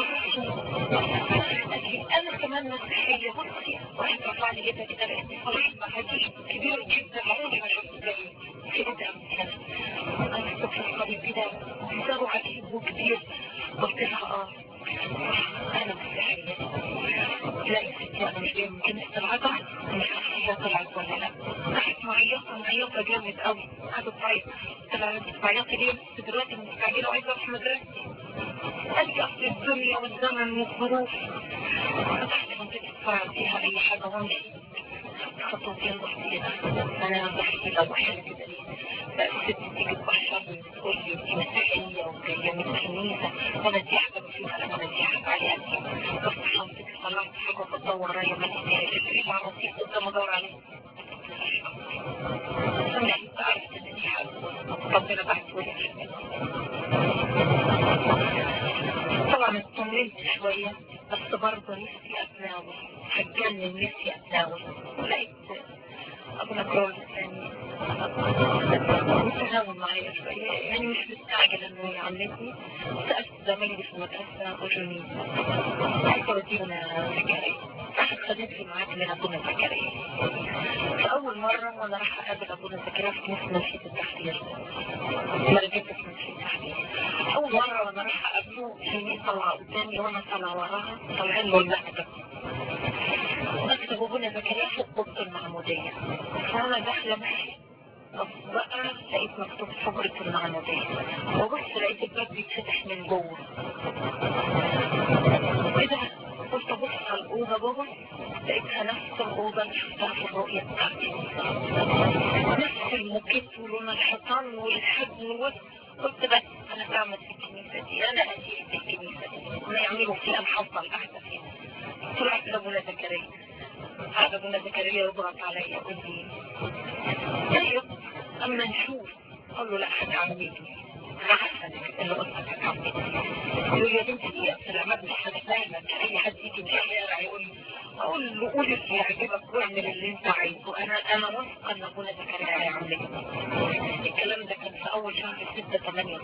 انا كمان مسيحية بصي واحد رفع لي جدا كده لقيتني صراحة حديث كبير جدا عمري ما شفت زيه كده انا الصبح الصليب كده منظره عجيب وكبير قلت لها اه انا مسيحية لا يا ستي انا مش جاي من كنيسة العطا مش عارفة هي طلعت ولا لا قعدت معيطة معيطة جامد قوي قعدت تعيط طلعت معيطة ليه بس دلوقتي مستعجلة وعايزة اروح مدرستي قال لي اصل الدنيا والزمن والظروف فتحت منطقة فرع فيها اي حاجة وامشي خطوتين بسيطة انا بحكي لو حاجة كده ليه بقى الست تيجي تبشرني تقول لي انت مسيحية وجاية من الكنيسة وانا دي حاجة بسيطة انا دي حاجة عليها بس شنطتي طلعت حاجة بدور ورايا ما لقيتهاش جبت مع رصيد قدام ادور عليها انا كنت عارفة ان دي حاجة ربنا بعت ولي طبعا اطمنت شوية بس برضه نفسي اتناول هتجنن نفسي اتناول لقيت ابونا كرول يعني متهاون معايا شوية يعني مش مستعجل انه يعلمني سألت زمايلي في المدرسة قالوا لي عايزة اودينا زكريا اخد خدتي معاك من ابونا زكريا فاول مرة وانا راح اقابل ابونا زكريا في نفس منشية التحرير ما رجعت في منشية التحرير اول مرة وانا راح اقابله كان طلع قدامي وانا طالع وراها طالعين له المكتب مكتب ابونا زكريا في القبة المعمودية فانا داخلة ماشي بس بقى لقيت مكتوب حجرة المعمودية وبص لقيت الباب بيتفتح من جوه ايه ده قلت ابص على الأوضة بابا لقيتها نفس الأوضة اللي شفتها في الرؤية بتاعتي نفس الموكيت ولون الحيطان والحجم وال قلت بس انا بعمل في الكنيسة دي انا اسير في الكنيسة دي ما يعملوا فيها الحظة الأحدى فيها طلعت لابونا زكريا قعد ابونا زكريا يضغط عليا يقول لي طيب اما نشوف قال له لا هتعملي انا عارفه اللي قلت لك هتعملي يقول يا بنتي دي اصل العماد مش حاجه سهله اي حد يجي من الشارع يقول لي اقول له قول اللي يعجبك واعمل اللي انت عايزه انا انا واثقه ان ابونا زكريا هيعمل الكلام ده كان في اول شهر 6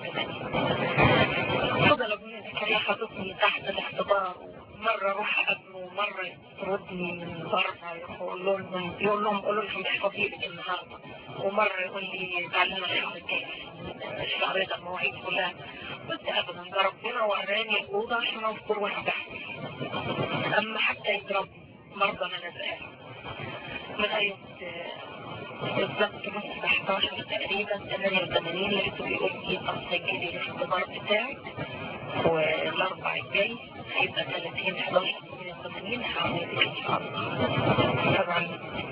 88 فضل ابونا زكريا حاططني تحت الاختبار مرة اروح اقابله مرة يطردني من بره يقول لهم يقول لهم قولوا لهم مش فضيلة النهارده ومرة يقول لي تعلمنا الشهر الجاي الشهر ده المواعيد كلها قلت ابدا ده ربنا وراني الاوضه عشان اذكر وانا بحث اما حتى يضربني مرضى انا نزقان لغاية بالظبط نص 11 تقريبا 88 لقيته بيقول لي اسجلي الاختبار بتاعك والاربع الجاي هيبقى 30 11 88 هعمل ان شاء الله طبعا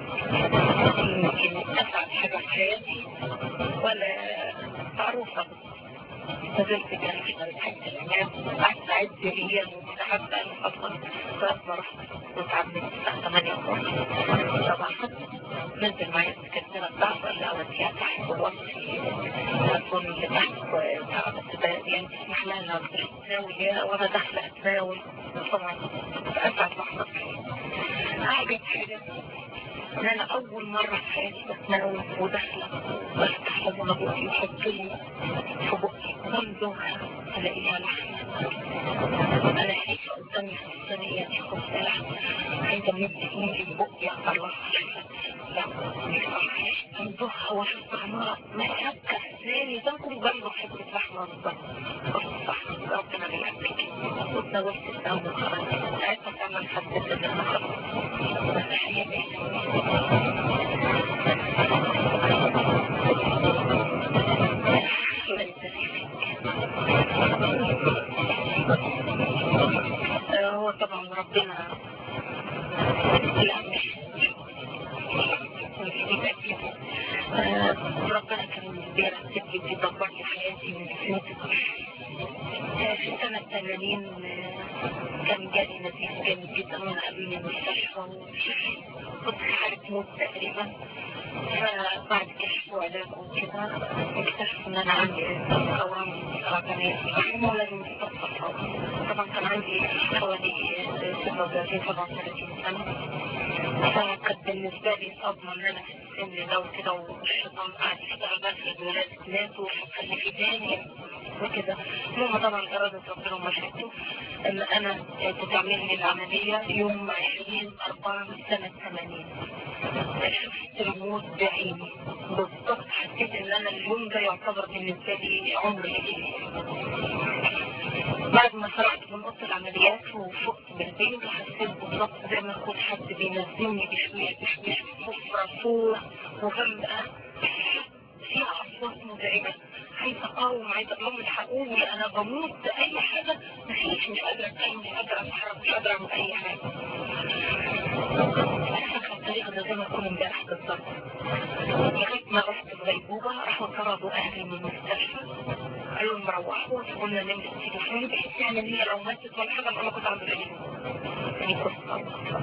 يمكن اسعد حاجه في حياتي ولا معروفه نزلت كان في الحج الإمام قعدت أعد هي المستحبة المفضلة فلما رحت وتعبت الساعة 8 ونص طبعا نزل معايا السكرتيرة بتاعته اللي أوديها تحت ووصي أكون اللي تحت وتعبت يعني تسمح لها إنها تتناول وأنا داخلة أتناول طبعا أسعد لحظة أعجب حاجة ان انا اول مرة في حياتي بتناول وداخلة بفتح ابونا بقي يحط لي في بقي بندوخة الاقيها لحمة انا عايشة قدامي في الصينية دي خبزة لحمة عايزة مد ايدي في بقي اطلعها لا مش صح بندوخة واشوف طعمها مسكة اسناني تاكل برضه حتة لحمة بالظبط صح ربنا بيأكل وتناولت الدم وخرجت ساعتها فعلا حسيت ان انا خلاص مسيحية هو طبعا ربنا لا مش ربنا كان بيرتب لي بيدبر لي حياتي من سنة في سنة 80 كان جالي نزيف جامد جدا وانا قبل المستشفى كنت في حالة موت تقريبا فبعد كشف وعلاج وكده اكتشفوا ان انا عندي اورام سرطانية ولازم استطفى طبعا كان عندي حوالي 36 37 سنة فكانت بالنسبة لي صدمة ان انا في السن ده وكده والشيطان قاعد يشتغل بس في ولادة ناس وفكرني في تاني وكده المهم طبعا إرادة ربنا ومشيئته ان انا تتعمل لي العملية يوم 20 4 سنة 80 شفت الموت بعيني بالضبط حسيت ان انا اليوم ده يعتبر بالنسبة لي عمر جديد بعد ما خرجت من اوضه العمليات وفقت بالبيت وحسيت بالضبط زي ما يكون حد بينزلني بشوية بشوية حفرة فوق وغامقة فيها اصوات مزعجة عايزة اقاوم عايزة اقوم الحقوني انا بموت اي حاجة مفيش مش قادرة اتكلم مش قادرة اتحرك مش قادرة اعمل اي حاجة فاكرة الطريقة ده زي ما يكون امبارح بالظبط لغاية ما رحت الغيبوبة راحوا طردوا اهلي من المستشفى قالوا لهم روحوا قلنا نمت التليفون بحيث يعني ان هي لو ماتت ولا حاجة انا كنت عامل ايه يعني قصة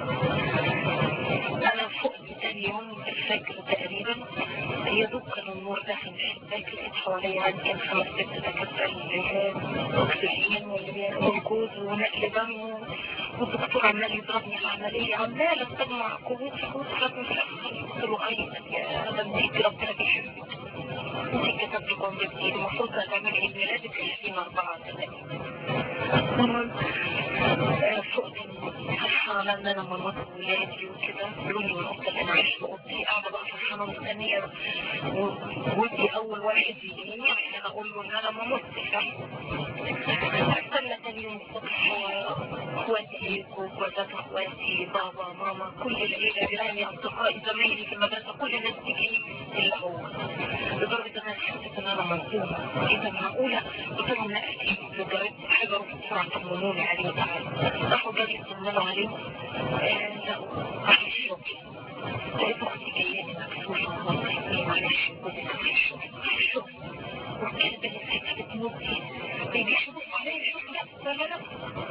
انا فقت تاني يوم الفجر تقريبا يا دوب كان النور داخل الشباك لقيت حواليا عندي كان خمس ست دكاترة الجهاز اكسجين والجلوكوز ونقل دم والدكتور عمال يضربني العملية عمال استجمع قوت قوت لغاية ما في الاخر قلت له ايضا يا لميك ربنا بيحبك انت كتبت لكم بكتير المفروض هتعملي عيد ميلادك 20 4 فوق فرحانة ان انا مامات ولادي وكده قالوا لي من اوضتي انا عايش في اوضتي قاعدة بقى فرحانة مستنية ودي اول واحد يجيني عشان اقول له ان انا ما متش استنى تاني يوم الصبح اخواتي واخواتات اخواتي بابا ماما كل العيلة جيراني اصدقائي زمايلي في المدرسة كل الناس تيجي الا هو لدرجة ان انا حسيت ان انا مظلومة اذا معقولة قلت لهم لا اكيد جربت حاجة رحت بسرعة طمنوني عليه تعالى راحوا جالي يطمنوا عليه لا راح الشغل لقيت اختي جاية لي مكسوفة والله معلش جوزي راح الشغل راح الشغل والكلب اللي ساعتها بتموت دي بيجيش يبص عليا يشوف لا لا لا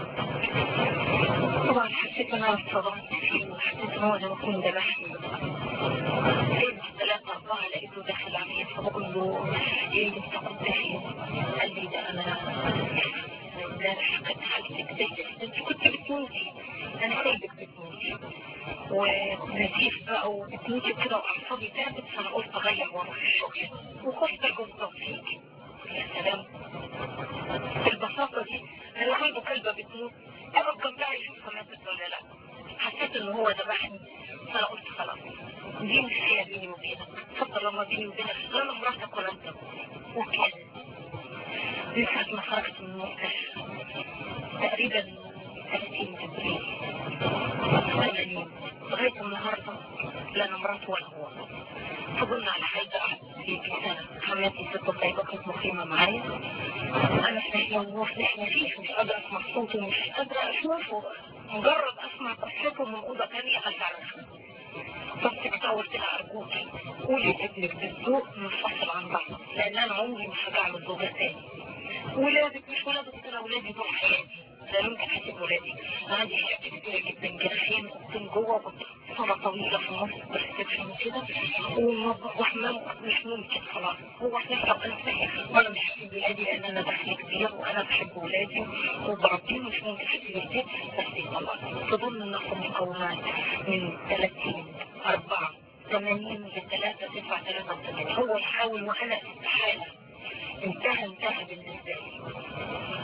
طبعا حسيت ان انا اتصدمت فيه وحسيت ان هو زي ما اكون ذبحني فين ثلاثة أربعة لقيته داخل عليا فبقول له إيه أنت كنت فين؟ قال لي ده أنا امبارح كانت حالتك زي أنت كنت بتموتي أنا سايبك بتموتي ونزيف بقى وبتموتي كده وأعصابي تعبت فأنا قلت أغير وأروح الشغل وخفت أجوز فيك يا سلام بالبساطة دي أنا عنده كلبة بتموت أقف جنبها يشوفها ماتت ولا لأ حسيت إن هو ذبحني فأنا قلت خلاص دي مش هي بيني وبينك اتفضل لما بيني وبينك لا انا مراتك ولا انت وكان من ساعة ما خرجت من المستشفى تقريبا 30 ابريل 80 لغاية النهاردة لا انا مرات ولا هو فضلنا على حاجة في سنة حماتي ست طيبة كانت مقيمة معايا انا في وهو في احنا فيه مش قادرة اسمع صوته مش قادرة اشوفه مجرد اسمع قصته من اوضة تانية ازعل بس كده قلت لها ارجوكي قولي لابنك بالذوق منفصل عن بعض لان انا عمري ما هجعل الزوجة تاني ولادك مش ولادك انا ولادي دول حياتي لا يمكن احسب ولادي انا عندي حاجات كتيرة جدا جناحين اوضتين جوه صالة طويلة في النص بريسبشن كده وحمام مش ممكن خلاص هو احنا لو انا فاهم وانا مش هسيب ولادي لان انا دخلي كبير وانا بحب ولادي وبربيهم مش ممكن هسيب البيت بس خلاص فضلنا ناخد مكونات من 30 أربعة 80 لثلاثة تسعة ثلاثة وثمانين هو يحاول وأنا استحالة انتهى انتهى بالنسبة لي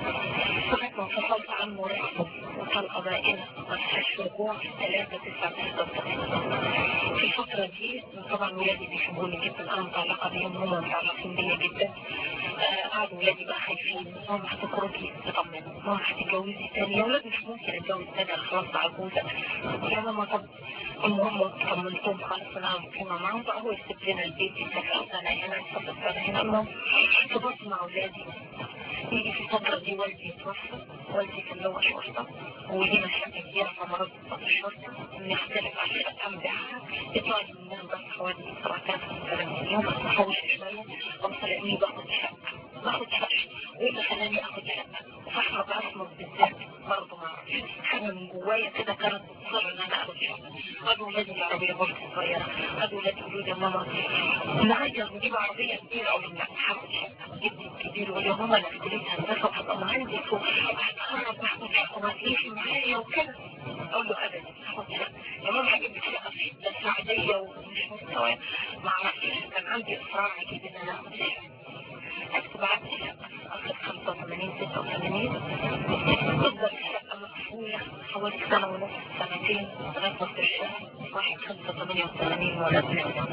لغاية ما انفصلت عنه رسمه وطلقة بائنة ما فيهاش رجوع في ثلاثة تسعة في الفترة دي طبعا ولادي بيحبوني جدا أنا متعلقة بيهم هم متعلقين بيا جدا قعدوا ولادي بقى خايفين ماما هتخرجي تطمنوا ماما هتتجوزي تاني يا ولاد مش ممكن اتجوز تاني انا خلاص عجوزة يا ماما طب المهم طمنتهم خالص انا مقيمة معاهم بقى هو يسيب لنا البيت يسافر سنة هنا يسافر سنة هنا المهم فضلت مع ولادي يجي في الفترة دي والدي يتوفى والدي كان له شرطة ولينا شقة كبيرة في مرض الشرطة نختلف على الشقة نبيعها يطلع لي منها بس حوالي 7000 يوم بس محوش شوية ومسلقني باخد شقة باخد شقة وايه اللي خلاني اخد شقة فاحمد اسمه بالذات برضه ما اعرفش حاجة من جوايا كده كانت بتصر ان انا اخد شقة ابو ولادي العربية برضه صغيرة ابو ولادي يقولوا لي يا ماما نغير نجيب عربية كبيرة او لا هاخد شقة جدي الكبير يقول لي ماما انا في كلية هندسة وهبقى عندي فوق هتخرج واخد شقة وما تجيش معايا وكده اقول له ابدا هاخد شقة يا ماما هجيب لك شقة في حتة سعودية ومش مستوى ما اعرفش كان عندي اصرار عجيب ان انا اخد شقة اكتب عندي شقة اخر 85 86 تفضل الشقة مقفولة حوالي سنة ونص سنتين لغاية نص الشهر واحد خمسة ثمانية وثمانين ولد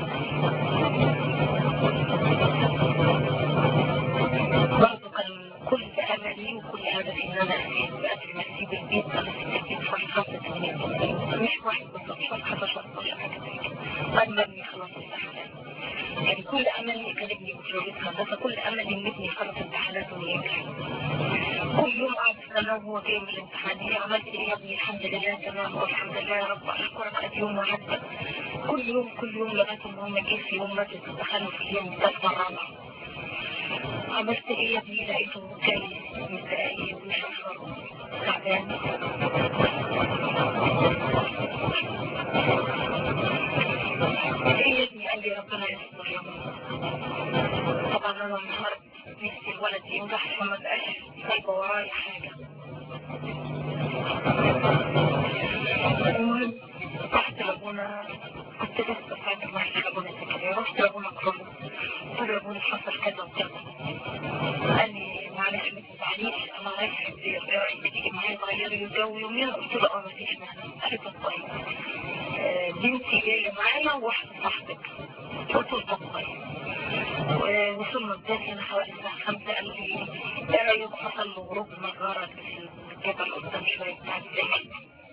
برضه كان كل املي وكل هدفي ان انا قبل ما اسيب البيت انا سبت البيت واحد خمسة ثمانية مش واحد بالظبط واحد 11 12 حاجة زي كده بعد ما ابني خلاص امتحانات يعني كل املي كان ابني بكالوريوس هندسة كل املي ان ابني يخلص امتحاناته وينجح كل يوم قاعد استناه وهو جاي من الامتحان هي عملت ايه يا ابني الحمد لله تمام والحمد لله يا رب اشكرك قد يوم وعدى كل يوم كل يوم لغايه ما هم جه في يوم مادة التخلف في اليوم الثالثة الرابعة عملت ايه يا ابني لقيته جاي متضايق مشفر تعبان ايه يا ابني قال لي ربنا يستر يا ماما طبعا انا انهارت نفسي الولد ينجح وما بقاش سايبه ورايا حاجه المهم رحت لابونا كنت لسه فاكر رحت لابونا سكري رحت لابونا كله قلت له لابونا حصل كذا وكذا قال لي معلش ما تزعليش انا رايح الدير ايه رايك تيجي معايا تغيري الجو يومين قلت له اه مفيش مانع قالت له طيب آه، بنتي جايه معايا وواحده صاحبتك قلت له طب طيب ووصلنا البيت هنا حوالي الساعة خمسة قال لي ايه رأيك حصل له غروب نجارة في الجبل قدام شوية بتاع الزيت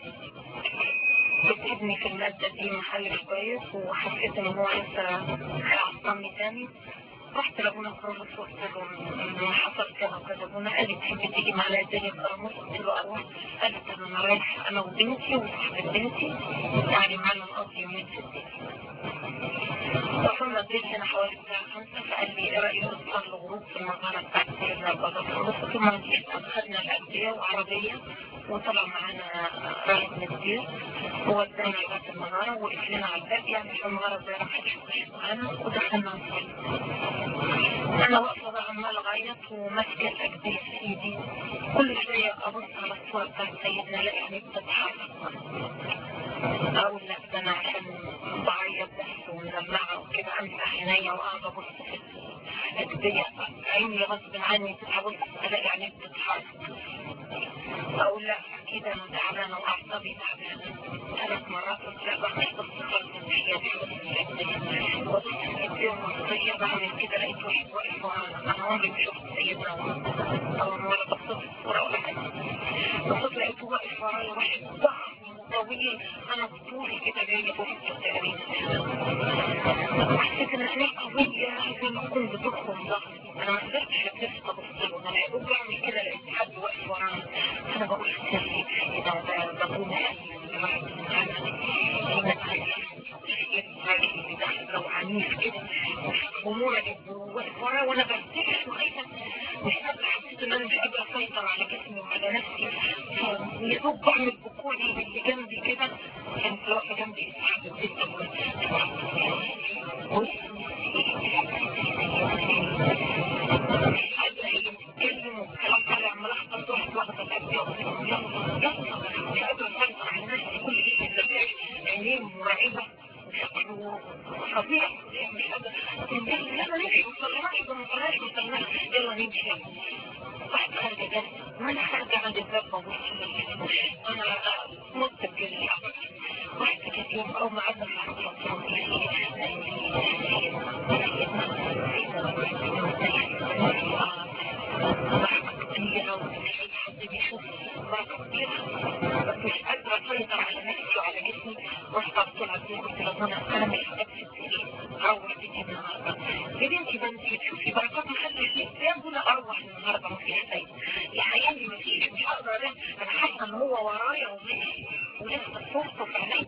بتبني في المادة دي محل كويس وحسيت ان هو لسه هيعصمني تاني رحت لابونا كرولوس وقلت له ان حصل كذا وكذا ابونا قال لي تحب تيجي معايا الدنيا كراموس قلت له اروح قال لي طب انا رايح انا وبنتي وصاحبة بنتي يعني معانا نقضي يومين في البيت وصلنا البيت هنا حوالي الساعة خمسة فقال لي ايه رأيك نصل الغروب في المغارة بتاعت سيدنا البابا قلت له ما عنديش خدنا الأندية وعربية وطلع معانا رايح من الدير وودانا لغاية المغارة وقف لنا على الباب يعني في المغارة زي ما حدش يخش معانا ودخلنا نصلي أنا واقفة بقى عمال أعيط وماسكة الأكبيس في إيدي كل شوية أبص على الصورة بتاعت سيدنا ألاقي عيني بتتحرك أقول لا ده أنا عشان بعيط بس ومدمعة وكده أمسح عينيا وقاعدة أبص في الأكبية عيني غصب عني أبص ألاقي عيني بتتحرك أقول لا كده أنا تعبانة وأعصابي تعبانة ثلاث مرات قلت لا بقى مش بص خالص مش هي دي وبص في الأكبية المصرية بعمل كده لقيت واحد واقف ورانا أنا عمري ما شفت سيدنا أو ولا بصيت في الصورة ولا حاجة بصيت لقيته واقف ورايا واحد ضخم طويل انا بطولي كده جاية بوسطه تقريبا حسيت ان عينيه قوية زي ما كنت بتخرم ظهري انا ما قدرتش ابص ابص له انا لقيته بعمل كده لقيت حد واقف ورانا انا بقول سري ده ده ده ابونا الواحد من عمل عنيف كده ومرعب وواقف وراه وانا برتعش وخايفه مش قادره حسيت ان انا مش قادره اسيطر على جسمي وعلى نفسي يا دوب بعمل بكوعي اللي جنبي كده كانت واقفه جنبي صاحبه جدا مش قادره هي تتكلم والكلام طالع عمال احفظ واحد واحده الأبيض مش قادره اسيطر على نفسي كل جسمي اللي عينيه مرعبه شكله فظيع مش قادر يلا نمشي ما طلعناش ما طلعناش ما طلعناش يلا نمشي واحد خارجة جد وانا خارجة عند الباب ببص انا نط بجري واحد كانت يوم او ما عدنا في الحفلة حد بيشوف بركة كبيرة مش قادرة اسيطر على نفسي وعلى جسمي واصحى بسرعة دي قلت لربنا انا مش قادرة اروح بيتي النهارده يا بنتي ده انت تشوفي بركات محل البيت يا ابونا اروح النهارده ما فيش فايدة يا عيالي ما فيش مش هقدر انا انا حاسه ان هو ورايا وماشي ولسه صورته في عيني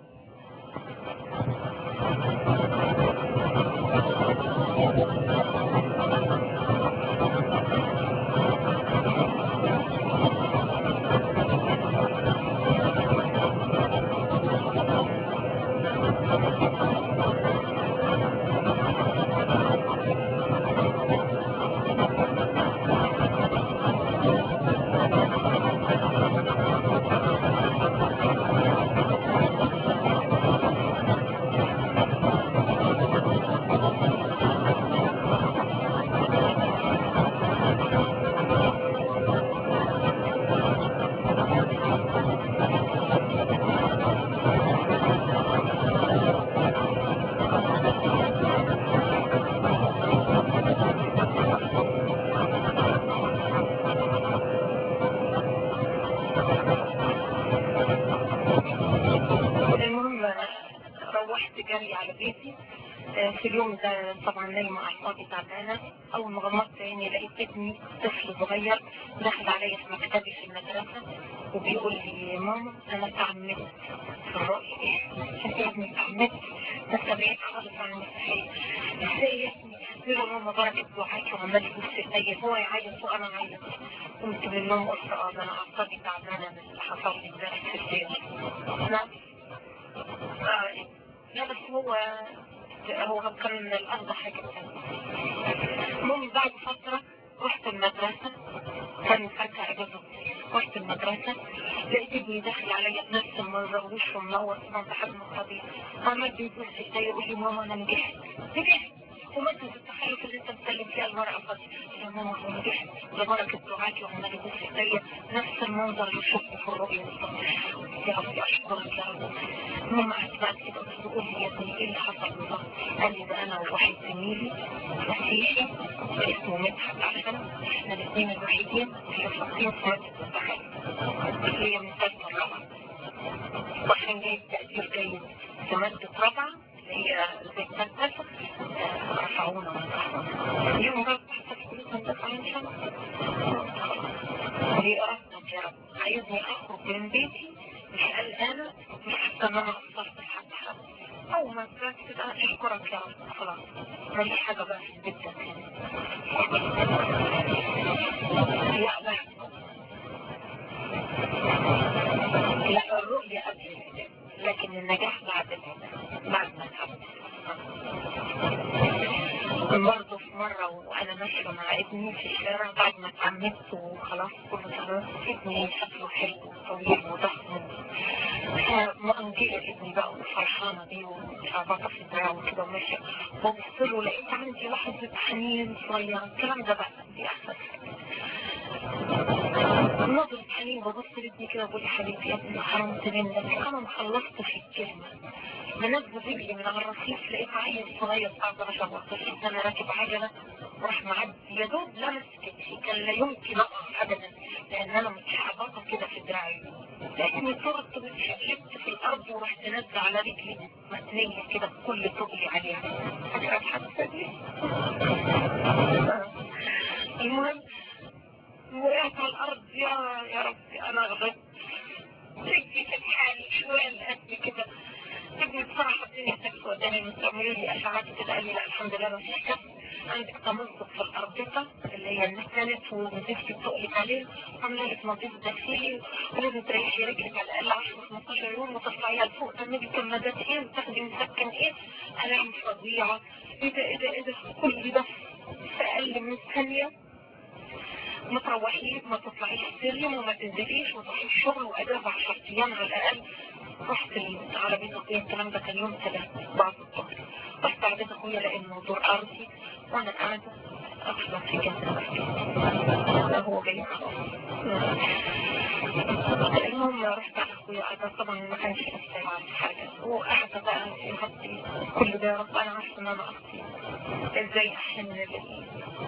المهم روحت جري على بيتي آه، في اليوم ده طبعا نايمة أعصابي تعبانة أول ما غمضت عيني لقيت ابني طفل صغير دخل عليا في مكتبي في المدرسة وبيقول لي ماما أنا تعمدت في الرؤية إيه؟ أنت يا ابني تعمدت ده أنت بعيد خالص عن المسيحية إزاي يا ابني؟ قلت له ماما بركة دعاكي وعمال يبص إيديا هو يعيط وأنا أعيط قمت من النوم قلت اه ده أنا أعصابي تعبانة من اللي حصل لي امبارح في الليل نعم آه، لا بس هو هو كان من الأرض حاجة تانية المهم بعد فترة رحت المدرسة كان فجأة أجازة رحت المدرسة لقيت ابني داخل عليا بنفس المنظر وشه منور ما بحجم الطبيعي عمال بيبص ايديا يقول لي ماما أنا نجحت نجحت ومثل التخلف اللي انت بتسلم فيها المرأة فاضية يا ماما هو نجحت ببركة دعاكي وعمال يبص ايديا نفس المنظر اللي شفته في الرؤيا يا رب أشكرك يا رب المهم قعدت بعد كده قلت له قول لي يا ابني ايه اللي حصل بالظبط قال لي ده انا وواحد زميلي مسيحي اسمه مدحت عشان احنا الاثنين الوحيدين اللي فاقدين في مادة التخيل اللي هي من ثالثة رابعة وعشان جايب تقدير جيد في مادة رابعة اللي هي زي الثالثة رفعونا ونصحونا يوم رابع حتى كلية هندسة عين شمس هي ربك يا رب عايزني اخرج من بيتي مش قلقانة مش حاسة ان انا قصرت في حد حد اول ما طلعت كده اشكرك يا رب خلاص ماليش حاجة بقى في البيت ده تاني لا بس لا الرؤية قبل الهداية لكن النجاح بعد الهداية بعد ما تعبت برضه في مرة وأنا ماشية مع ابني في الشارع بعد ما اتعمدت وخلاص كله تمام ابني شكله حلو وطويل وضخم مقنجية ابني بقى وفرحانة بيه ومتعبطة في دراعه وكده وماشية ببص له لقيت عندي لحظة حنين صغيرة الكلام ده بقى دي أحسن نظرة حنين ببص لابني كده بقول يا حبيبي يا ابني حرمت منك أنا ما خلصتش الكلمة بنزل رجلي من على الرصيف لقيت عيل صغير بتاع 10 14 سنة راكب عجلة وراح معدي يا دوب لمس كتفي كان لا يمكن اقف ابدا لان انا متحبطة كده في دراعي لكني صرت واتشقلبت في الارض ورحت نازله على رجلي متنية كده بكل تقلي عليها فاكرة الحادثة دي المهم وقعت على الارض يا يا ربي انا غلطت رجلي في الحال شوية قد كده ابني بصراحة الدنيا تكسو قدامي مستعملوا لي اشعاعات كده قال لي لا الحمد لله ما فيش كسر عندك تمزق في الأربطة اللي هي النكنت ونزفت بتقلك عليه عاملة لك نظيف داخلي ولازم تريحي رجلك على الأقل 10 15 يوم وترفعيها لفوق تعملي كمادات ايه وتاخدي مسكن ايه ألام فظيعة ايه ده ايه ده ايه ده كل ده في أقل من ثانية ما تروحيش ما تطلعيش السلم وما تنزليش وتروحي الشغل وأجازة 10 أيام على الأقل رحت على بيت أخويا الكلام ده كان يوم ثلاثة بعد الظهر رحت على بيت أخويا لأنه دور أرضي وأنا قاعدة اصلا في جنة هو جاي المهم رحت على اخويا انا طبعا ما كانش يستطيع حاجة وقعد بقى يغطي كل ده يا رب انا عارفه ان انا اخطي ازاي احن لل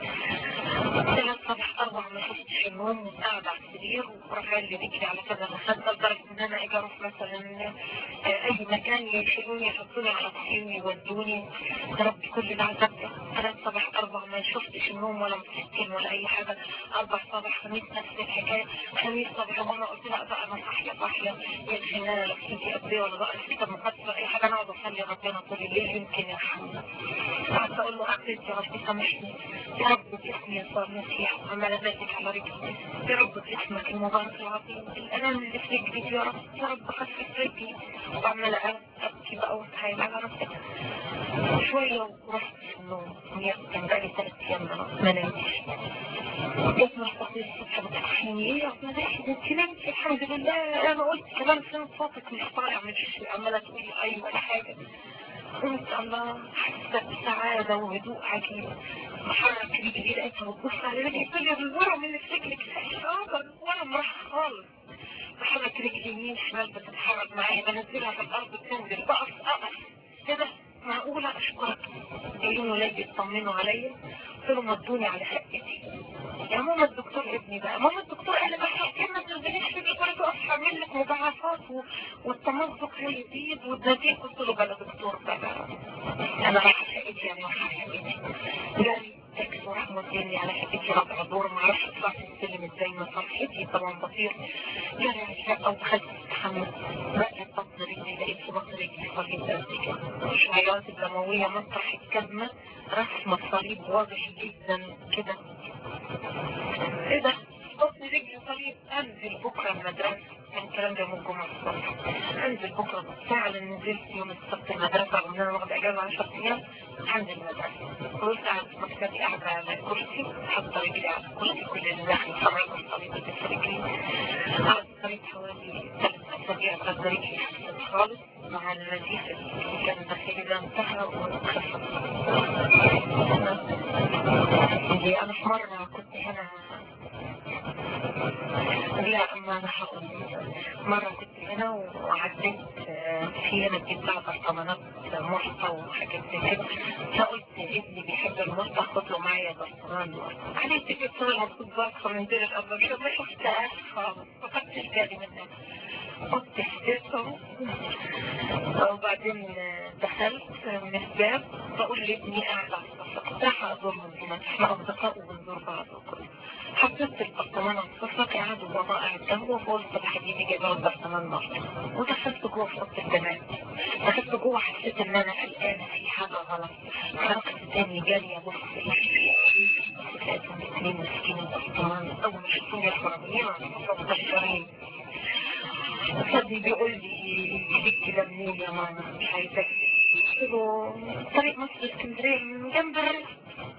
ثلاث صبح اربع ما شفتش النوم وقاعد على السرير ورافع لي رجلي على كذا مخدة لدرجة ان انا اجي اروح مثلا اي مكان يشيلوني يحطوني على طحين ويودوني يا رب كل ده عذاب ثلاث صبح اربع ما شفتش النوم ولا مسكين ولا اي حاجة اربع صبح خميس نفس الحكاية خميس صبح ماما قلت لها بقى انا صاحية صاحية يمكن انا لو كنت قبلي ولا بقى في كتاب مقدس اي حاجة انا اقعد اصلي ربنا طول الليل يمكن يرحمني قعدت اقول له اكتب يا رب سامحني يا رب باسمي يسوع المسيح وعمال ذاتك على رجلي يا رب باسمك المبارك العظيم الالم اللي في رجلي يا رب يا رب خفف رجلي وعمال ابكي بقى واتحايل على ربك شوية ورحت في النوم كان بقالي ثلاث ايام ما نمتش اسمع صوتي الصبح بتصحيني ايه يا ابن ده انت نمتي الحمد لله انا قلت كمان سنة صوتك مش طالع من الشيء عمالة تقولي اي ولا حاجة قلت الله حاسة بسعادة وهدوء عجيب محرك رجلي لقيتها بتبص على رجلي تقول لي بالورم اللي في رجلك ابدا وانا مريحة خالص بحرك رجلي يمين شمال بتتحرك معايا بنزلها في الارض بتنزل بقف اقف كده معقولة اشكرك جايين ولادي يطمنوا عليا قلت لهم ودوني على شقتي يا ماما الدكتور ابني بقى ماما الدكتور قال لي بقى ما تنزليش في الدكتور تقف هعمل لك مضاعفات والتمزق هيزيد والنتيجة قلت له بقى دكتور بقى انا رايحه شقتي انا رايحه شقتي جالي تاكس وراح موديني على شقتي رابع دور ما اعرفش اطلع في السلم ازاي ما فرحتي طبعا بطير جالي على الشقه ودخلت استحمى بقى بطن رجلي لقيت في بطن رجلي صليب قد كده الشعيرات الدمويه مطرح الكدمه رسم الصليب واضح جدا كده ايه ده بطن رجلي صليب انزل بكره المدرسه كان الكلام ده يوم الجمعه الصبح انزل بكره فعلا نزلت يوم السبت المدرسه رغم ان انا واخده اجازه 10 ايام هنزل المدرسه قلت قاعد في مكتبي قاعده على كرسي حاطه رجلي على الكرسي كل اللي داخل يتفرج الصليب اللي في رجلي قعدت صليت حوالي ثلاث اسابيع لغايه رجلي خفت خالص مع النزيف اللي كان داخلي ده انتهى وخفت انا في مره كنت هنا لا ما انا هقول مرة كنت هنا وعديت في هنا بتتباع برطمانات مرطة وحاجات زي كده فقلت ابني بيحب المرطة خد له معايا برطمان مرطة عليه تيجي تصور هتكون برطة من دير الأرض مش ما شفتهاش خالص ما خدتش بالي منها كنت حسيتهم وبعدين دخلت من الباب بقول لابني قاعد على الصفحة كنت هزورهم هنا احنا أصدقاء وبنزور بعض وكده حطيت البرطمان على الصفحة قاعد وبابا قاعد جنبه فقلت يا حبيبي جايبه البرطمان مرة ودخلت جوه في اوضه البنات دخلت جوه حسيت ان انا قلقانه في حاجه غلط خرجت تاني جاريه ابص لقيتهم الاثنين ماسكين البرطمان اول ما شفتوني الحراميين مبشرين صدي بيقول لي جبت ده منين يا ماما مش عايزاك قلت له طريق مصر اسكندريه من جنب الرزق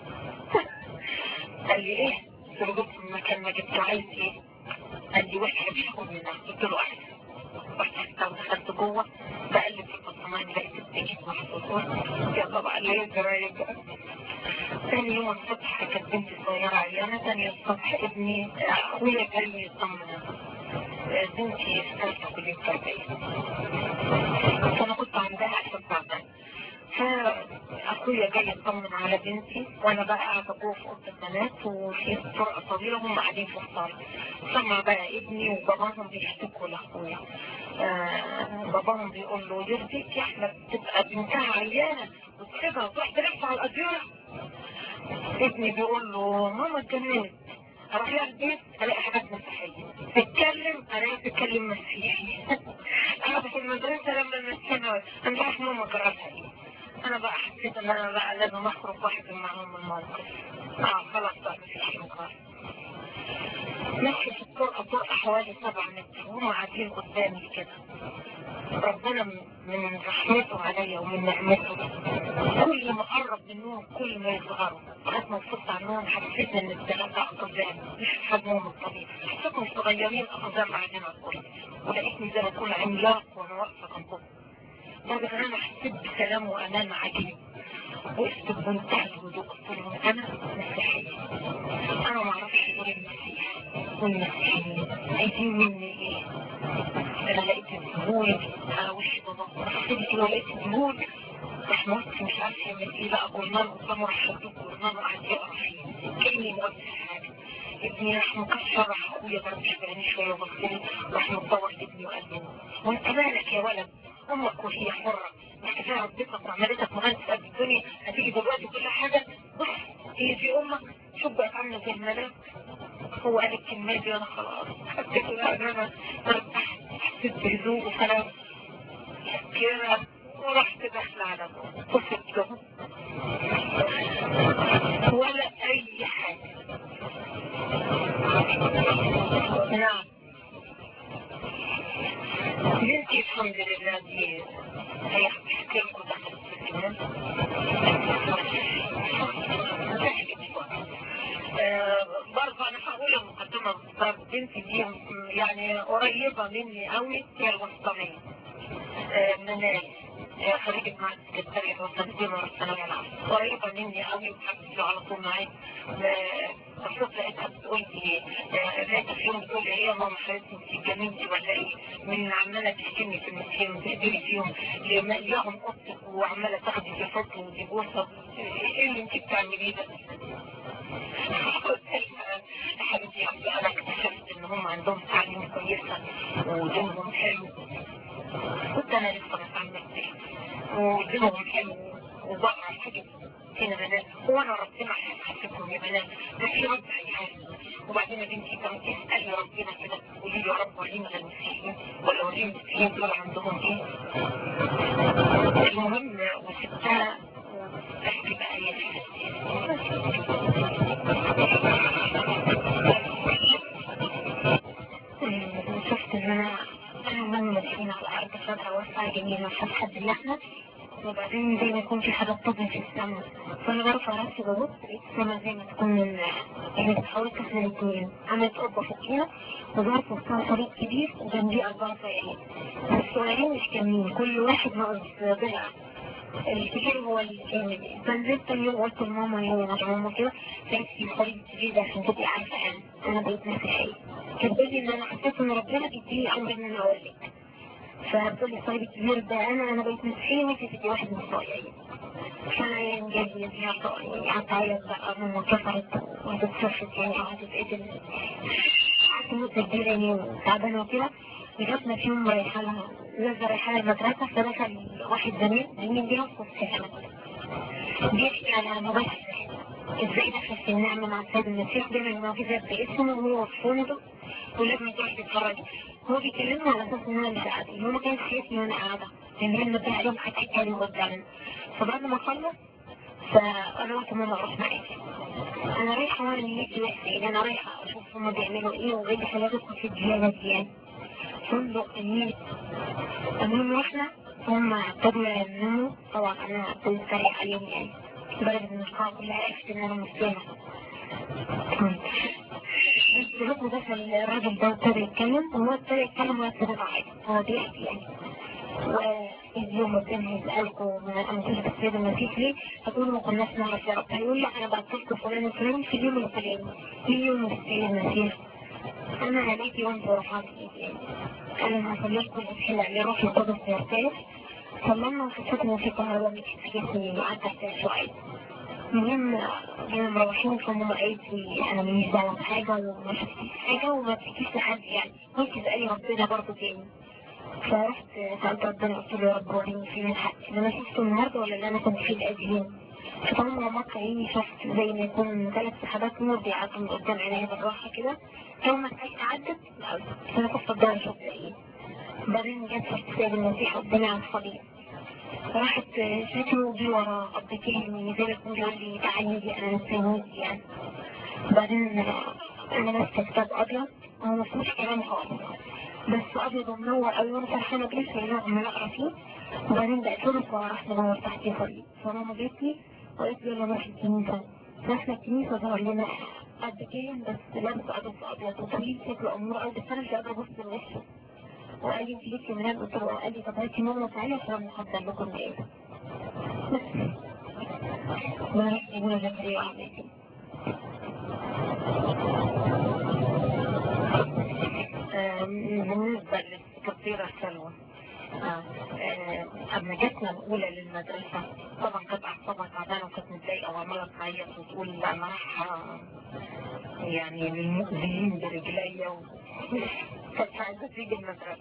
قال لي ايه؟ قلت له جبت من مكان ما جبت عايز ايه؟ قال لي واحد مش هاخد منها قلت له احسن رحت ودخلت جوه بقلب في البرطمان لقيت التيكت محطوط يلا بقى اللي يجرى يجرى ثاني يوم الصبح كانت بنتي صغيرة عيانة ثاني الصبح ابني اخويا قال لي يطمن بنتي استلت كلية تربية فانا كنت عندها احسن بعدها فاخويا جاي يطمن على بنتي وانا بقى قاعده جوه في اوضه البنات وفي طرقه طويله هم قاعدين في الصاله سمع بقى ابني وباباهم بيشتكوا لاخويا آه باباهم بيقول له يرضيك يا احمد تبقى بنتها عيانه وتسيبها وتروح تلف على الاديره ابني بيقول له ماما اتجننت اروح لها البيت الاقي حاجات مسيحيه تتكلم الاقي تتكلم مسيحي انا في المدرسه لما المسكينه انا مش عارف ماما جرتها ايه انا بقى حسيت ان انا بقى لازم اخرج واحد معاهم من الموقف اه خلاص بقى مفيش مقارنة ماشي في الطرقة طرقة حوالي سبع متر وهم قاعدين قدامي كده ربنا من رحمته عليا ومن نعمته كل ما قرب منهم كل ما يصغروا لغايه ما وصلت عنهم حسيت ان الثلاثه اقدام مش في حجمهم الطبيعي حسيتهم صغيرين اقدام قاعدين على الكرسي ولقيتني زي ما اكون عملاق وانا واقفه جنبهم لدرجه ان انا حسيت بسلام وامان عجيب وقفت بمنتهى الهدوء قلت لهم انا مسيحية انا ما اعرفش غير المسيح والمسيحيين عايزين مني ايه انا لقيت الزهور على وش بابا بصيت كده لقيت الزهور راح موت مش عارف يعمل ايه بقى جورنال قدامه راح حطوه جورنال وقعد يقرا فيه كاني ما قلتش حاجه ابني راح مكسر راح اخويا ضرب شبعني شويه وبصلي راح متطور ابني وقال لي وانت مالك يا ولد امك وهي حره انت كفايه ربتك وعملتك مهندس قد الدنيا هتيجي دلوقتي كل حاجه بص هي دي امك شوف بقت عامله زي الملاك هو قال الكلمه دي وانا خلاص حسيت ان انا ارتحت حسيت بهدوء وسلام كده ورحت داخله على وصلت لهم ولا اي حاجه نعم بنتي الحمد لله دي هي حكي لكم دخلت في الإيمان برضه انا هقول المقدمه بالظبط بنتي دي يعني قريبه مني قوي هي الوسطانيه من خريجة معهد السكرتارية الوطنية مرة الثانوية العامة قريبة مني قوي وحكيت له على طول معايا بصيت لقيتها بتقول لي لقيتها في يوم بتقول لي ايه يا ماما حضرتك انت اتجننتي ولا ايه من عمالة تشتمني في المسيح وتقدري فيهم لهم اوضتك وعمالة تاخدي في فضل ودي بوسة ايه اللي انت بتعمليه ده؟ حبيبتي انا اكتشفت ان هم عندهم تعليم كويسة ودينهم حلو كنت انا لسه ما اتعلمتش ودينهم حلو وبقرا الحاجة هنا بنات وانا ربنا حسبهم يا بنات بس يا رب هيحاسب وبعدين يا بنتي كانت تسالي ربنا كده قولي له يا رب ورينا المسيحيين ولا ورينا المسيحيين دول عندهم ايه المهم وسبتها احكي بقى يا شفت ان انا انا من مسكينة على الارض فجأة واسعة جميلة فتحة اللحمة وبعدين زي ما يكون في حاجة بتضرب في السماء فانا برفع راسي ببص لقيت السماء زي ما تكون من يعني بتحاول تخلي الدنيا عملت قبة فوقينا وظهرت وسطها طريق كبير وجنبيه أربعة صغيرين الصغيرين مش كاملين كل واحد ناقص ضلع الكبير هو الكامل فنزلت تاني يوم قلت لماما يعني انا ماما كده كانت في طريق كبير ده عشان تبقي عارفة انا انا بقيت مسيحية كانت بتقولي ان انا حسيت ان ربنا بيديني امر ان انا اقول لك فبتقول لي الطالب الكبير ده انا انا بقيت مسيحية وانت تبقي واحد من الصغيرين فانا يعني جاي فيها قعدت اعيط بقى ماما كفرت وهتتصفت يعني قعدت تقتل قعدت مدة كبيرة يعني تعبانة وكده لغاية ما في يوم رايحة لها نزل رايحة لها المدرسة فدخل واحد زميل زميل بيها في السحنة بيحكي على مباشر ازاي دخل في النعمة مع السيد المسيح بين المعجزات باسمه وهو في فندق ولازم تروح تتفرج هو بيكلمنا على اساس ان انا مش قاعدة هو ما كانش شايفني وانا قاعدة لان هي المدرسة عليهم حتى كان قدامنا فبعد ما خلص فانا قلت ماما اروح معاكي انا رايحة وانا نيتي وحشة يعني انا رايحة اشوف هما بيعملوا ايه وايه حاجاتكم في الديانة دي يعني فندق النيل المهم رحنا هم ابتدوا ينموا طبعا انا كنت اتريق عليهم يعني بلد من القاعة كلها عرفت ان انا مسلمة بس لقوا دخل الراجل ده ابتدى يتكلم وهو ابتدى يتكلم وهو ابتدى عادي هو بيحكي يعني وإذ يوم ربنا هيسألكم من الأنجيل بالسيد المسيح ليه هتقولوا ما كناش نعرف يا رب هيقول لك أنا بعتلكم فلان الفلاني في اليوم الفلاني في يوم السيد المسيح أنا عليكي وأنت روحاتي أنا ما صليتكم الحلة اللي روح القدس يرتاح صلينا وحسيت إن في كهرباء مش في جسمي وقعدت شوية المهم انا مروحين فماما قالت لي انا ماليش دعوه بحاجه وما شفتيش حاجه وما تحكيش لحد يعني ممكن تسالي ربنا برضه تاني فرحت سالت ربنا قلت له يا رب وريني فين الحق اللي انا شفته النهارده ولا اللي انا كنت فيه القديم فطبعا لما عيني شفت زي ما يكون ثلاث سحابات نور بيعدوا من قدام عينيا بالراحه كده اول ما عدت انا كنت قدام شفت ايه بعدين جت شفت سيد المسيح قدامي على الصليب راحت شكله جه ورا قبضتين زي ما يكون بيقول لي تعالي دي انا مستنيك يعني بعدين انا ماسكه كتاب ابيض هو ما فيهوش كلام خالص بس ابيض ومنور قوي وانا فرحانه بيه فانا عمال اقرا فيه وبعدين بقيت له وراح منور تحت صليب فماما جت لي وقالت لي يلا نروح الكنيسه رحنا الكنيسه ظهر لنا قبضتين بس لابس ابيض في ابيض وطويل شكله امور قوي بس انا مش قادره ابص لوشه وقال لي انت ليكي منام قلت له قال لي طب هاتي ماما تعالي عشان محضر لكم ايه ابن زكريا عليك بالنسبة للكثيرة سلوى اما جاتنا الاولى للمدرسة طبعا كانت اعصابها تعبانة وكانت متضايقة وعمالة تعيط وتقول لا انا رايحة يعني للمؤذيين برجليا كانت عايزة تيجي المدرسة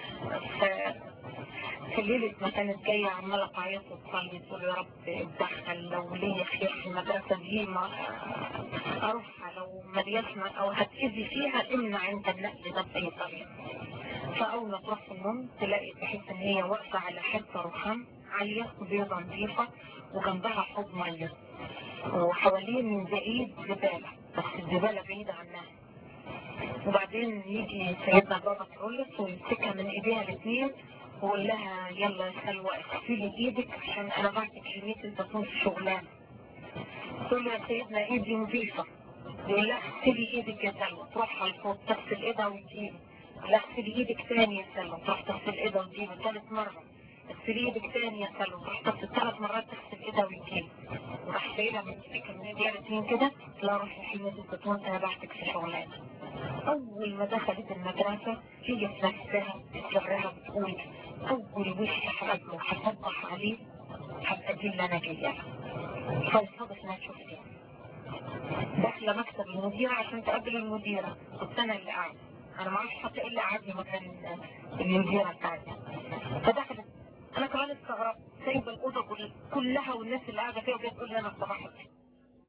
في ليلة ما كانت جاية عمالة تعيط وتصلي تقول يا رب اتدخل لو ليا خير في المدرسة دي ما اروحها لو ما ليسمع او هتأذي فيها امنع انت النقل ده بأي طريقة فأول ما تروح في النوم تلاقي تحس ان هي واقفة على حتة رخام عالية بيضة نظيفة وجنبها حوض مية وحوالين من بعيد زبالة بس الزبالة بعيدة عنها وبعدين يجي سيدنا بابا ترولس ويمسكها من ايديها الاثنين ويقول لها يلا يا سلوى اغسلي ايدك عشان انا بعتك كمية الزيتون في شغلانة تقول له يا سيدنا ايدي نظيفة يقول لها اغسلي ايدك يا سلوى تروح على الفوق تغسل ايدها وتجيب لا اغسلي ايدك تاني يا سلوى تروح تغسل ايدها وتجيب ثالث مرة اغسلي ايدك تاني يا سلوى تروح تغسل ثلاث مرات تغسل ايدها وتجيب وراح سيدها من سكة من ايديها الاثنين كده لا روح يا حلوة الزيتون انا بعتك في شغلانة اول ما دخلت المدرسة هي في نفسها بتجرها بتقول اول وش حرقه هصبح عليه هبقى دي اللي انا جايه فالصدف انها شفتها داخله مكتب المديرة عشان تقابل المديرة كنت انا اللي قاعد انا ما اعرفش حتى ايه اللي قعدني مكان المديرة بتاعتي فدخلت انا كمان استغربت سايبه الاوضه كلها والناس اللي قاعده فيها وجايه تقول لي انا صباح الخير